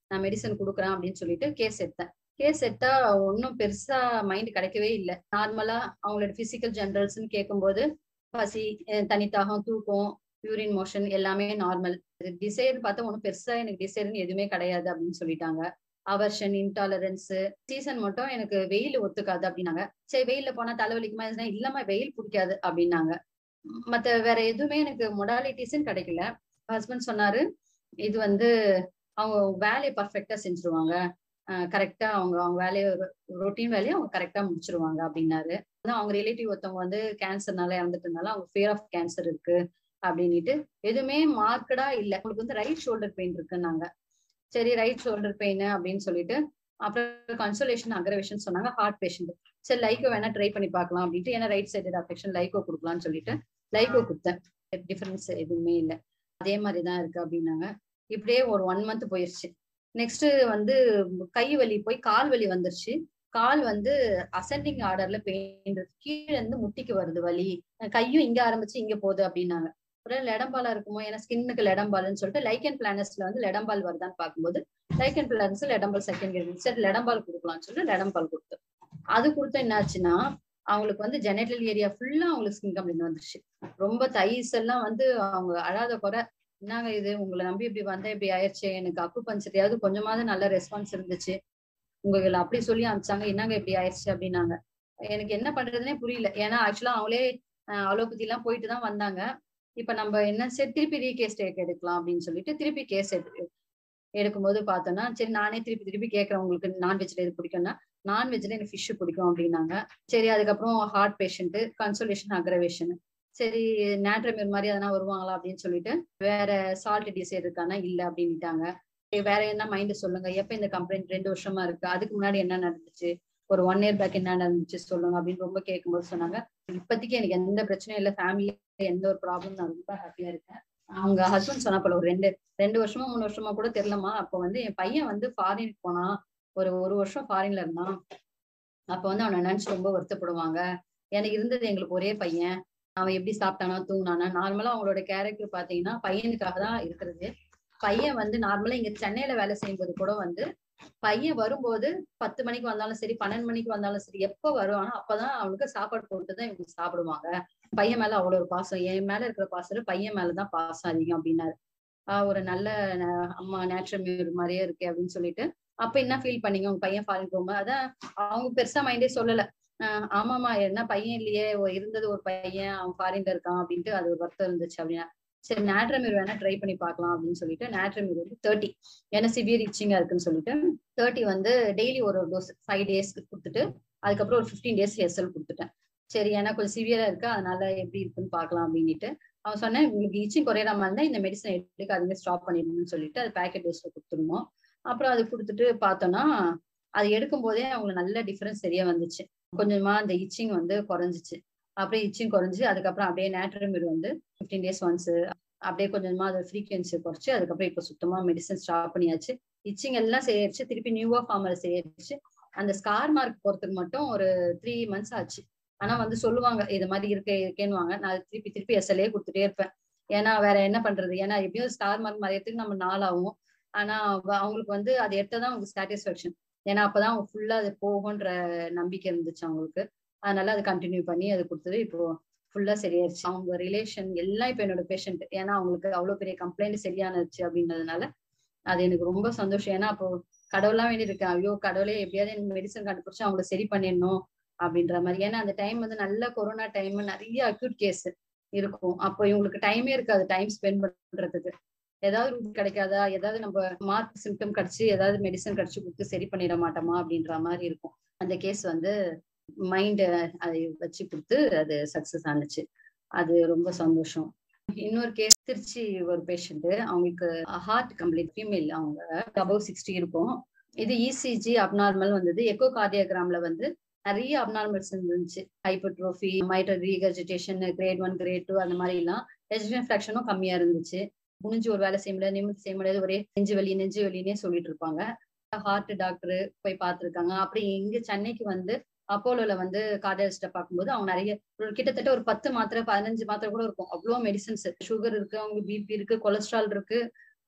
நான் மெடிசன் கொடுக்குறேன் அப்படின்னு சொல்லிட்டு கேஸ் எடுத்தேன் கேஸ் எடுத்தா ஒன்றும் பெருசா மைண்ட் கிடைக்கவே இல்லை நார்மலா அவங்களோட பிசிக்கல் ஜென்ரல்ஸ்ன்னு கேட்கும்போது பசி தனித்தாகம் தூக்கம் யூரின் மோஷன் எல்லாமே நார்மல் டிசைர் பார்த்தா ஒன்றும் பெருசா எனக்கு டிசைர்னு எதுவுமே கிடையாது அப்படின்னு சொல்லிட்டாங்க அவர்ஷன் இன்டாலரன்ஸ் சீசன் மட்டும் எனக்கு வெயில் ஒத்துக்காது அப்படின்னாங்க சரி வெயில்ல போனா தலைவலிக்குமா இல்லம்மா வெயில் பிடிக்காது அப்படின்னாங்க மத்த வேற எதுவுமே எனக்கு மொடாலிட்டிஸ்ன்னு கிடைக்கல ஹஸ்பண்ட் சொன்னாரு இது வந்து அவங்க வேலையை பர்ஃபெக்டா செஞ்சுருவாங்க கரெக்டா அவங்க அவங்க வேலையை ரொட்டீன் வேலையை அவங்க கரெக்டா முடிச்சிருவாங்க அப்படின்னாரு அவங்க ரிலேட்டிவ் ஒருத்தவங்க வந்து கேன்சர்னால இறந்துட்டனால அவங்க ஃபியர் ஆஃப் கேன்சர் இருக்கு அப்படின்ட்டு எதுவுமே மார்க்கடா இல்லை உங்களுக்கு வந்து ரைட் ஷோல்டர் பெயின் இருக்குன்னாங்க சரி ரைட் ஷோல்டர் பெயின் அப்படின்னு சொல்லிட்டு அப்புறம் கன்சோலேஷன் அக்ரவேஷன் சொன்னாங்க ஹார்ட் பேஷண்ட் சரி லைக்கோ வேணா ட்ரை பண்ணி பார்க்கலாம் அப்படின்ட்டு ஏன்னா ரைட் சைடு அஃபெக்ஷன் லைக்கோ கொடுக்கலாம்னு சொல்லிட்டு லைக்கோ கொடுத்தேன் டிஃபரன்ஸ் எதுவுமே இல்லை அதே மாதிரி தான் இருக்கு அப்படின்னாங்க இப்படியே ஒரு ஒன் மந்த் போயிருச்சு நெக்ஸ்ட் வந்து கை வலி போய் கால் வலி வந்துருச்சு கால் வந்து அசெண்டிங் ஆர்டர்ல பெயின் கீழே இருந்து முட்டிக்கு வருது வலி கையும் இங்க ஆரம்பிச்சு இங்க போகுது அப்படின்னாங்க அப்புறம் லெடம்பாலா இருக்குமோ ஏன்னா ஸ்கின்னுக்கு லெடம்பால்னு சொல்லிட்டு லைக்கன் பிளானஸ்ல வந்து லெடம்பால் வருதான்னு பார்க்கும்போது லைக்கன் பிளானஸ் லெடம்பால் செகண்ட் இயர் சரி லெடம்பால் கொடுக்கலாம்னு சொல்லிட்டு லெடம்பால் கொடுத்தோம் அது கொடுத்தா என்னாச்சுன்னா அவங்களுக்கு வந்து ஜெனட்டல் ஏரியா ஃபுல்லா அவங்களுக்கு ஸ்கின் கம்ப்ளைண்ட் வந்துருச்சு ரொம்ப தைஸ் எல்லாம் வந்து அவங்க அழாத குறை என்னங்க இது உங்களை நம்பி இப்படி வந்தா இப்படி ஆயிடுச்சு எனக்கு அப்பு பஞ்சத்தையாவது கொஞ்சமாவது நல்ல ரெஸ்பான்ஸ் இருந்துச்சு உங்களை அப்படி சொல்லி அனுப்பிச்சாங்க என்னங்க இப்படி ஆயிடுச்சு அப்படின்னாங்க எனக்கு என்ன பண்றதுனே புரியல ஏன்னா ஆக்சுவலா அவங்களே அலோபதி எல்லாம் போயிட்டு தான் வந்தாங்க இப்ப நம்ம என்ன சரி திருப்பி ரீகேஸ் எடுக்கலாம் அப்படின்னு சொல்லிட்டு திருப்பி கேஸ் எடு எடுக்கும்போது பார்த்தோம்னா சரி நானே திருப்பி திருப்பி கேட்கறேன் உங்களுக்கு நான்வெஜ்ல எது பிடிக்கும்னா நான்வெஜ்ல எனக்கு ஃபிஷ் பிடிக்கும் அப்படின்னாங்க சரி அதுக்கப்புறம் ஹார்ட் பேஷண்ட் கன்சோலேஷன் அக்ரவேஷன் சரி நேட்ரமியர் மாதிரி எதனா வருவாங்களா அப்படின்னு சொல்லிட்டு வேற சால்ட் டிசைர் இருக்கானா இல்ல அப்படின்ட்டாங்க வேற என்ன மைண்ட் சொல்லுங்க எப்ப இந்த கம்ப்ளைண்ட் ரெண்டு வருஷமா இருக்கு அதுக்கு முன்னாடி என்ன நடந்துச்சு ஒரு ஒன் இயர் பேக் என்ன நடந்துச்சு சொல்லுங்க அப்படின்னு ரொம்ப கேட்கும்போது சொன்னாங்க இப்போதைக்கு எனக்கு எந்த பிரச்சனையும் இல்லை ஃபேமிலியில எந்த ஒரு ப்ராப்ளம் நான் ரொம்ப ஹாப்பியா இருக்கேன் அவங்க ஹஸ்பண்ட் சொன்னா போல ஒரு ரெண்டு ரெண்டு வருஷமா மூணு வருஷமா கூட தெரியலமா அப்போ வந்து என் பையன் வந்து ஃபாரின் போனா ஒரு ஒரு வருஷம் ஃபாரின்ல இருந்தான் அப்ப வந்து அவனை நினைச்சு ரொம்ப வருத்தப்படுவாங்க எனக்கு இருந்தது எங்களுக்கு ஒரே பையன் அவன் எப்படி சாப்பிட்டானா தூங்கினானா நார்மலா அவங்களோட கேரக்டர் பாத்தீங்கன்னா பையனுக்காக தான் இருக்கிறது பையன் வந்து நார்மலா இங்க சென்னையில வேலை செய்யும்போது கூட வந்து பையன் வரும்போது பத்து மணிக்கு வந்தாலும் சரி பன்னெண்டு மணிக்கு வந்தாலும் சரி எப்ப வருவானோ அப்பதான் அவனுக்கு சாப்பாடு போட்டுதான் இவங்க சாப்பிடுவாங்க பையன் மேல அவ்வளவு ஒரு பாசம் என் மேல இருக்கிற பாசம் பையன் மேலதான் பாசம் அதிகம் அப்படின்னாரு ஆஹ் ஒரு நல்ல அம்மா நேச்சுரல் மாதிரியே இருக்கு அப்படின்னு சொல்லிட்டு அப்ப என்ன ஃபீல் பண்ணீங்க உங்க பையன் ஃபாரின் போகும்போது அதான் அவங்க பெருசா மைண்டே சொல்லல ஆஹ் ஆமாமா என்ன பையன் இல்லையே இருந்தது ஒரு பையன் அவன் ஃபாரின்ல இருக்கான் அப்படின்ட்டு அது ஒரு வருத்தம் இருந்துச்சு அப்படின்னா சரி நேட்ரமிர் வேணா ட்ரை பண்ணி பார்க்கலாம் அப்படின்னு சொல்லிட்டு நேட்ரமிர் வந்து தேர்ட்டி ஏன்னா சிவியர் இச்சிங்கா இருக்குன்னு சொல்லிட்டு தேர்ட்டி வந்து டெய்லி ஒரு டோஸ் ஃபைவ் டேஸ்க்கு கொடுத்துட்டு அதுக்கப்புறம் ஒரு ஃபிஃப்டீன் டேஸ் எஸ்எல் கொடுத்துட்டேன் சரி ஏன்னா கொஞ்சம் சிவியரா இருக்கு அதனால எப்படி இருக்குன்னு பார்க்கலாம் அப்படின்ட்டு அவன் சொன்னேன் உங்களுக்கு இச்சிங் குறையிற மாதிரி இருந்தா இந்த மெடிசன் எடுக்க அதுமே ஸ்டாப் பண்ணிடணும்னு சொல்லிட்டு அது பேக்கெட் டோஸ்ல கொடுத்துருந்தோம் அப்புறம் அது கொடுத்துட்டு பார்த்தோம்னா அது எடுக்கும் போதே அவங்களுக்கு நல்ல டிஃபரன்ஸ் தெரிய வந்துச்சு கொஞ்சமா அந்த இச்சிங் வந்து குறைஞ்சிச்சு அப்படியே இச்சிங் குறைஞ்சி அதுக்கப்புறம் அப்படியே நேட்ரமிர் வந்து ஃபிஃப்டீன் டேஸ் ஒன்ஸ் அப்படியே கொஞ்சமா அதை ஃப்ரீக்வன்சி குறைச்சு அதுக்கப்புறம் இப்போ சுத்தமா மெடிசன் ஸ்டாப் பண்ணியாச்சு இச்சிங் எல்லாம் செய்யறிச்சு திருப்பி நியூவா ஃபார்மர் செய்யறிச்சு அந்த ஸ்கார் மார்க் போறதுக்கு மட்டும் ஒரு த்ரீ மந்த்ஸ் ஆச்சு ஆனா வந்து சொல்லுவாங்க இது மாதிரி இருக்கே இருக்கேன்னுவாங்க நான் திருப்பி திருப்பி எஸ்எல்ஏ கொடுத்துட்டே இருப்பேன் ஏன்னா வேற என்ன பண்றது ஏன்னா எப்படியும் ஸ்டார் மார்க் மறையத்துக்கு நம்ம நாள் ஆகும் ஆனா அவங்களுக்கு வந்து அது எடுத்ததான் அவங்களுக்கு சாட்டிஸ்ஃபேக்ஷன் ஏன்னா அப்பதான் அவங்க ஃபுல்லா அது போகுன்ற நம்பிக்கை இருந்துச்சு அவங்களுக்கு அதனால அது கண்டினியூ பண்ணி அது கொடுத்தது இப்போ ஃபுல்லா சரியாயிருச்சு அவங்க ரிலேஷன் எல்லாம் இப்ப என்னோட பேஷண்ட் ஏன்னா அவங்களுக்கு அவ்வளவு பெரிய கம்ப்ளைண்ட் சரியானுச்சு அப்படின்றதுனால அது எனக்கு ரொம்ப சந்தோஷம் ஏன்னா அப்போ கடவுள்லாம் வேண்டி இருக்கேன் ஐயோ கடவுளே எப்படியாவது எனக்கு மெடிசன் கண்டுபிடிச்சு அவங்கள சரி பண்ணிடணும் அப்படின்ற மாதிரி ஏன்னா அந்த டைம் வந்து நல்ல கொரோனா டைம் நிறைய அக்யூட் கேஸ் இருக்கும் அப்போ இவங்களுக்கு டைமே இருக்காது டைம் ஸ்பெண்ட் பண்றதுக்கு ஏதாவது ரூட் கிடைக்காதா ஏதாவது நம்ம மார்க் சிம்டம் கிடைச்சு ஏதாவது மெடிசன் கிடைச்சு கொடுத்து சரி பண்ணிட மாட்டோமா அப்படின்ற மாதிரி இருக்கும் அந்த கேஸ் வந்து மைண்ட் அதை வச்சு கொடுத்து அது சக்சஸ் ஆனுச்சு அது ரொம்ப சந்தோஷம் இன்னொரு கேஸ் திருச்சி ஒரு பேஷண்ட் அவங்களுக்கு ஹார்ட் கம்ப்ளீட் ஃபீமேல் அவங்க அபவ் சிக்ஸ்டி இருக்கும் இது இசிஜி அப்நார்மல் வந்தது எக்கோ கார்டியோகிராம்ல வந்து நிறைய அப்நார்மல்ஸ் இருந்துச்சு hypertrophy mitral regurgitation grade one grade two அந்த மாதிரி எல்லாம் எஜுகேஷன் ஃபிராக்ஷனும் கம்மியா இருந்துச்சு குனிஞ்சு ஒரு வேலை செய்ய முடியாது நிமிர்ந்து செய்ய முடியாது ஒரே நெஞ்சு வலி நெஞ்சு வலினே சொல்லிட்டு இருப்பாங்க ஹார்ட் டாக்டர் போய் பார்த்துருக்காங்க அப்படி இங்க சென்னைக்கு வந்து அப்போலோல வந்து கார்டியாலஜிஸ்ட பார்க்கும்போது அவங்க நிறைய ஒரு கிட்டத்தட்ட ஒரு பத்து மாத்திரை பதினஞ்சு மாத்திரை கூட இருக்கும் அவ்வளோ மெடிசன்ஸ் சுகர் இருக்கு அவங்க பிபி இருக்கு கொலஸ்ட்ரால் இருக்கு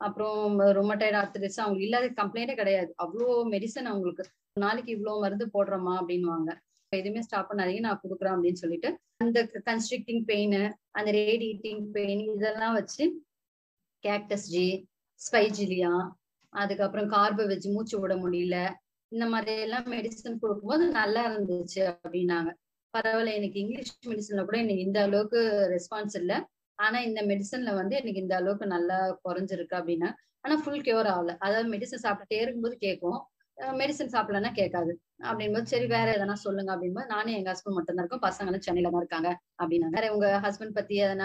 அப்புறம் ரொமட்டைட் ஆர்த்திரிஸ் அவங்களுக்கு இல்லாத கம்ப்ளைண்டே கிடையாது அவ்வளோ மெடிசன் அவங்களுக்கு ஒரு நாளைக்கு இவ்வளோ மருந்து போடுறோமா அப்படின்வாங்க எதுவுமே ஸ்டாப் பண்ணாதீங்க நான் கொடுக்குறேன் அப்படின்னு சொல்லிட்டு அந்த கன்ஸ்ட்ரிக்டிங் பெயின் அந்த ரேடியேட்டிங் பெயின் இதெல்லாம் வச்சு கேக்டஸ் ஜி ஸ்பைஜிலியா அதுக்கப்புறம் கார்போ வச்சு மூச்சு விட முடியல இந்த மாதிரி எல்லாம் மெடிசன் கொடுக்கும்போது நல்லா இருந்துச்சு அப்படின்னாங்க பரவாயில்ல எனக்கு இங்கிலீஷ் மெடிசன்ல கூட எனக்கு இந்த அளவுக்கு ரெஸ்பான்ஸ் இல்லை ஆனா இந்த மெடிசன்ல வந்து எனக்கு இந்த அளவுக்கு நல்லா குறைஞ்சிருக்கு அப்படின்னா ஆனா ஃபுல் கியூர் ஆகல அதாவது மெடிசன் சாப்பிட்டுட்டே இருக்கும்போது கேட்கும் மெடிசன் சாப்பிடலன்னா கேட்காது அப்படின்போது சரி வேற எதனா சொல்லுங்க அப்படின்போது நானும் எங்க ஹஸ்பண்ட் மட்டும் தான் இருக்கோம் பசங்களும் சென்னையில தான் இருக்காங்க அப்படின்னா வேற உங்க ஹஸ்பண்ட் பத்தி எதனா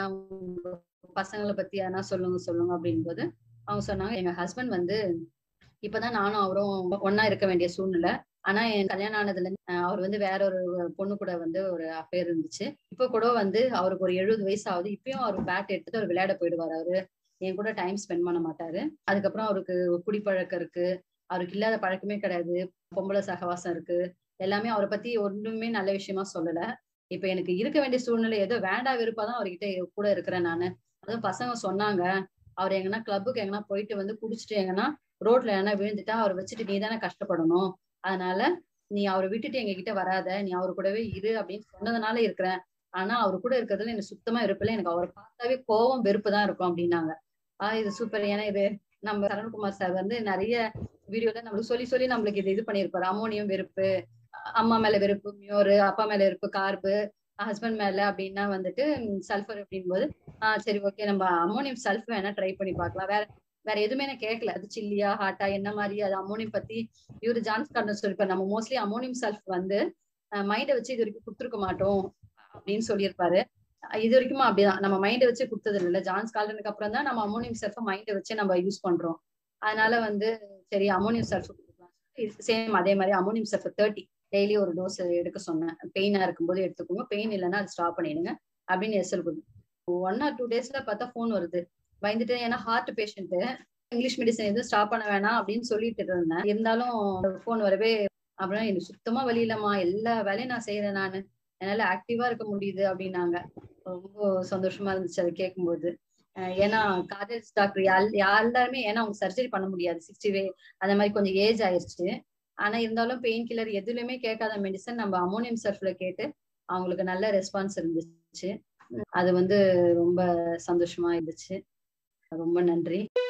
பசங்களை பத்தி எதனா சொல்லுங்க சொல்லுங்க அப்படின்போது அவங்க சொன்னாங்க எங்க ஹஸ்பண்ட் வந்து இப்பதான் நானும் அவரும் ஒன்னா இருக்க வேண்டிய சூழ்நிலை ஆனா என் கல்யாணம் ஆனதுல இருந்து அவர் வந்து வேற ஒரு பொண்ணு கூட வந்து ஒரு அஃபேர் இருந்துச்சு இப்ப கூட வந்து அவருக்கு ஒரு எழுபது வயசு ஆகுது இப்பயும் அவர் பேட் எடுத்துட்டு அவர் விளையாட போயிடுவாரு அவரு என் கூட டைம் ஸ்பெண்ட் பண்ண மாட்டாரு அதுக்கப்புறம் அவருக்கு குடிப்பழக்கம் இருக்கு அவருக்கு இல்லாத பழக்கமே கிடையாது பொம்பளை சகவாசம் இருக்கு எல்லாமே அவரை பத்தி ஒன்றுமே நல்ல விஷயமா சொல்லல இப்ப எனக்கு இருக்க வேண்டிய சூழ்நிலை ஏதோ வேண்டா விருப்பாதான் அவர்கிட்ட கூட இருக்கிறேன் நானு அதுவும் பசங்க சொன்னாங்க அவர் எங்கன்னா கிளப்புக்கு எங்கன்னா போயிட்டு வந்து குடிச்சிட்டு எங்கன்னா ரோட்ல எங்கன்னா விழுந்துட்டா அவர் வச்சுட்டு நீ தானே கஷ்டப்படணும் அதனால நீ அவரை விட்டுட்டு எங்க கிட்ட வராத நீ அவரு கூடவே இரு அப்படின்னு சொன்னதுனால இருக்கிறேன் ஆனா அவரு கூட இருக்கிறதுல எனக்கு சுத்தமா இருப்பில்ல எனக்கு அவரை பார்த்தாவே கோவம் வெறுப்பு தான் இருக்கும் அப்படின்னாங்க ஆஹ் இது சூப்பர் ஏன்னா இது நம்ம சரண்குமார் சார் வந்து நிறைய வீடியோல நம்மளுக்கு சொல்லி சொல்லி நம்மளுக்கு இது இது பண்ணியிருப்பாரு அமோனியம் வெறுப்பு அம்மா மேல வெறுப்பு மியோரு அப்பா மேல வெறுப்பு கார்பு ஹஸ்பண்ட் மேல அப்படின்னா வந்துட்டு சல்ஃபர் அப்படின் போது ஆஹ் சரி ஓகே நம்ம அமோனியம் சல்ஃப் வேணா ட்ரை பண்ணி பார்க்கலாம் வேற வேற எதுவுமே நான் கேட்கல அது சில்லியா ஹாட்டா என்ன மாதிரி அது அமோனியம் பத்தி இவரு ஜான்ஸ் கார்டன் சொல்லிருப்பாரு நம்ம மோஸ்ட்லி அமோனியம் சல்ஃப் வந்து மைண்டை வச்சு இது வரைக்கும் கொடுத்துருக்க மாட்டோம் அப்படின்னு சொல்லியிருப்பாரு இது வரைக்கும் அப்படிதான் நம்ம மைண்டை வச்சு கொடுத்தது இல்லை ஜான்ஸ் கார்டனுக்கு அப்புறம் தான் நம்ம அமோனியம் சல்ஃபை மைண்டை வச்சு நம்ம யூஸ் பண்றோம் அதனால வந்து சரி அமோனியம் சல்ஃப் கொடுக்கலாம் சேம் அதே மாதிரி அமோனியம் சல்ஃப் தேர்ட்டி டெய்லி ஒரு டோஸ் எடுக்க சொன்னேன் பெயினா இருக்கும்போது எடுத்துக்கோங்க பெயின் இல்லைன்னா அது ஸ்டாப் பண்ணிடுங்க அப்படின்னு எஸ்எல் கொடுத்து ஒன் ஆர் டூ டேஸ்ல பார்த்தா ஃபோன் வருது பயந்துட்டு ஏன்னா ஹார்ட் பேஷண்ட் இங்கிலீஷ் மெடிசன் எதுவும் ஸ்டாப் பண்ண வேணாம் அப்படின்னு சொல்லிட்டு இருந்தேன் இருந்தாலும் ஃபோன் வரவே அப்படின்னா எனக்கு சுத்தமா வழி இல்லம்மா எல்லா வேலையும் நான் செய்யறேன் நானு என்னால ஆக்டிவா இருக்க முடியுது அப்படின்னாங்க ரொம்ப சந்தோஷமா இருந்துச்சு அதை கேட்கும்போது ஏன்னா காலேஜ் டாக்டர் எல்லாருமே ஏன்னா அவங்க சர்ஜரி பண்ண முடியாது சிக்ஸ்டி வே அந்த மாதிரி கொஞ்சம் ஏஜ் ஆயிடுச்சு ஆனா இருந்தாலும் பெயின் கில்லர் எதுலையுமே கேட்காத மெடிசன் நம்ம அமோனியம் சர்ஃப்ல கேட்டு அவங்களுக்கு நல்ல ரெஸ்பான்ஸ் இருந்துச்சு அது வந்து ரொம்ப சந்தோஷமா இருந்துச்சு ரொம்ப நன்றி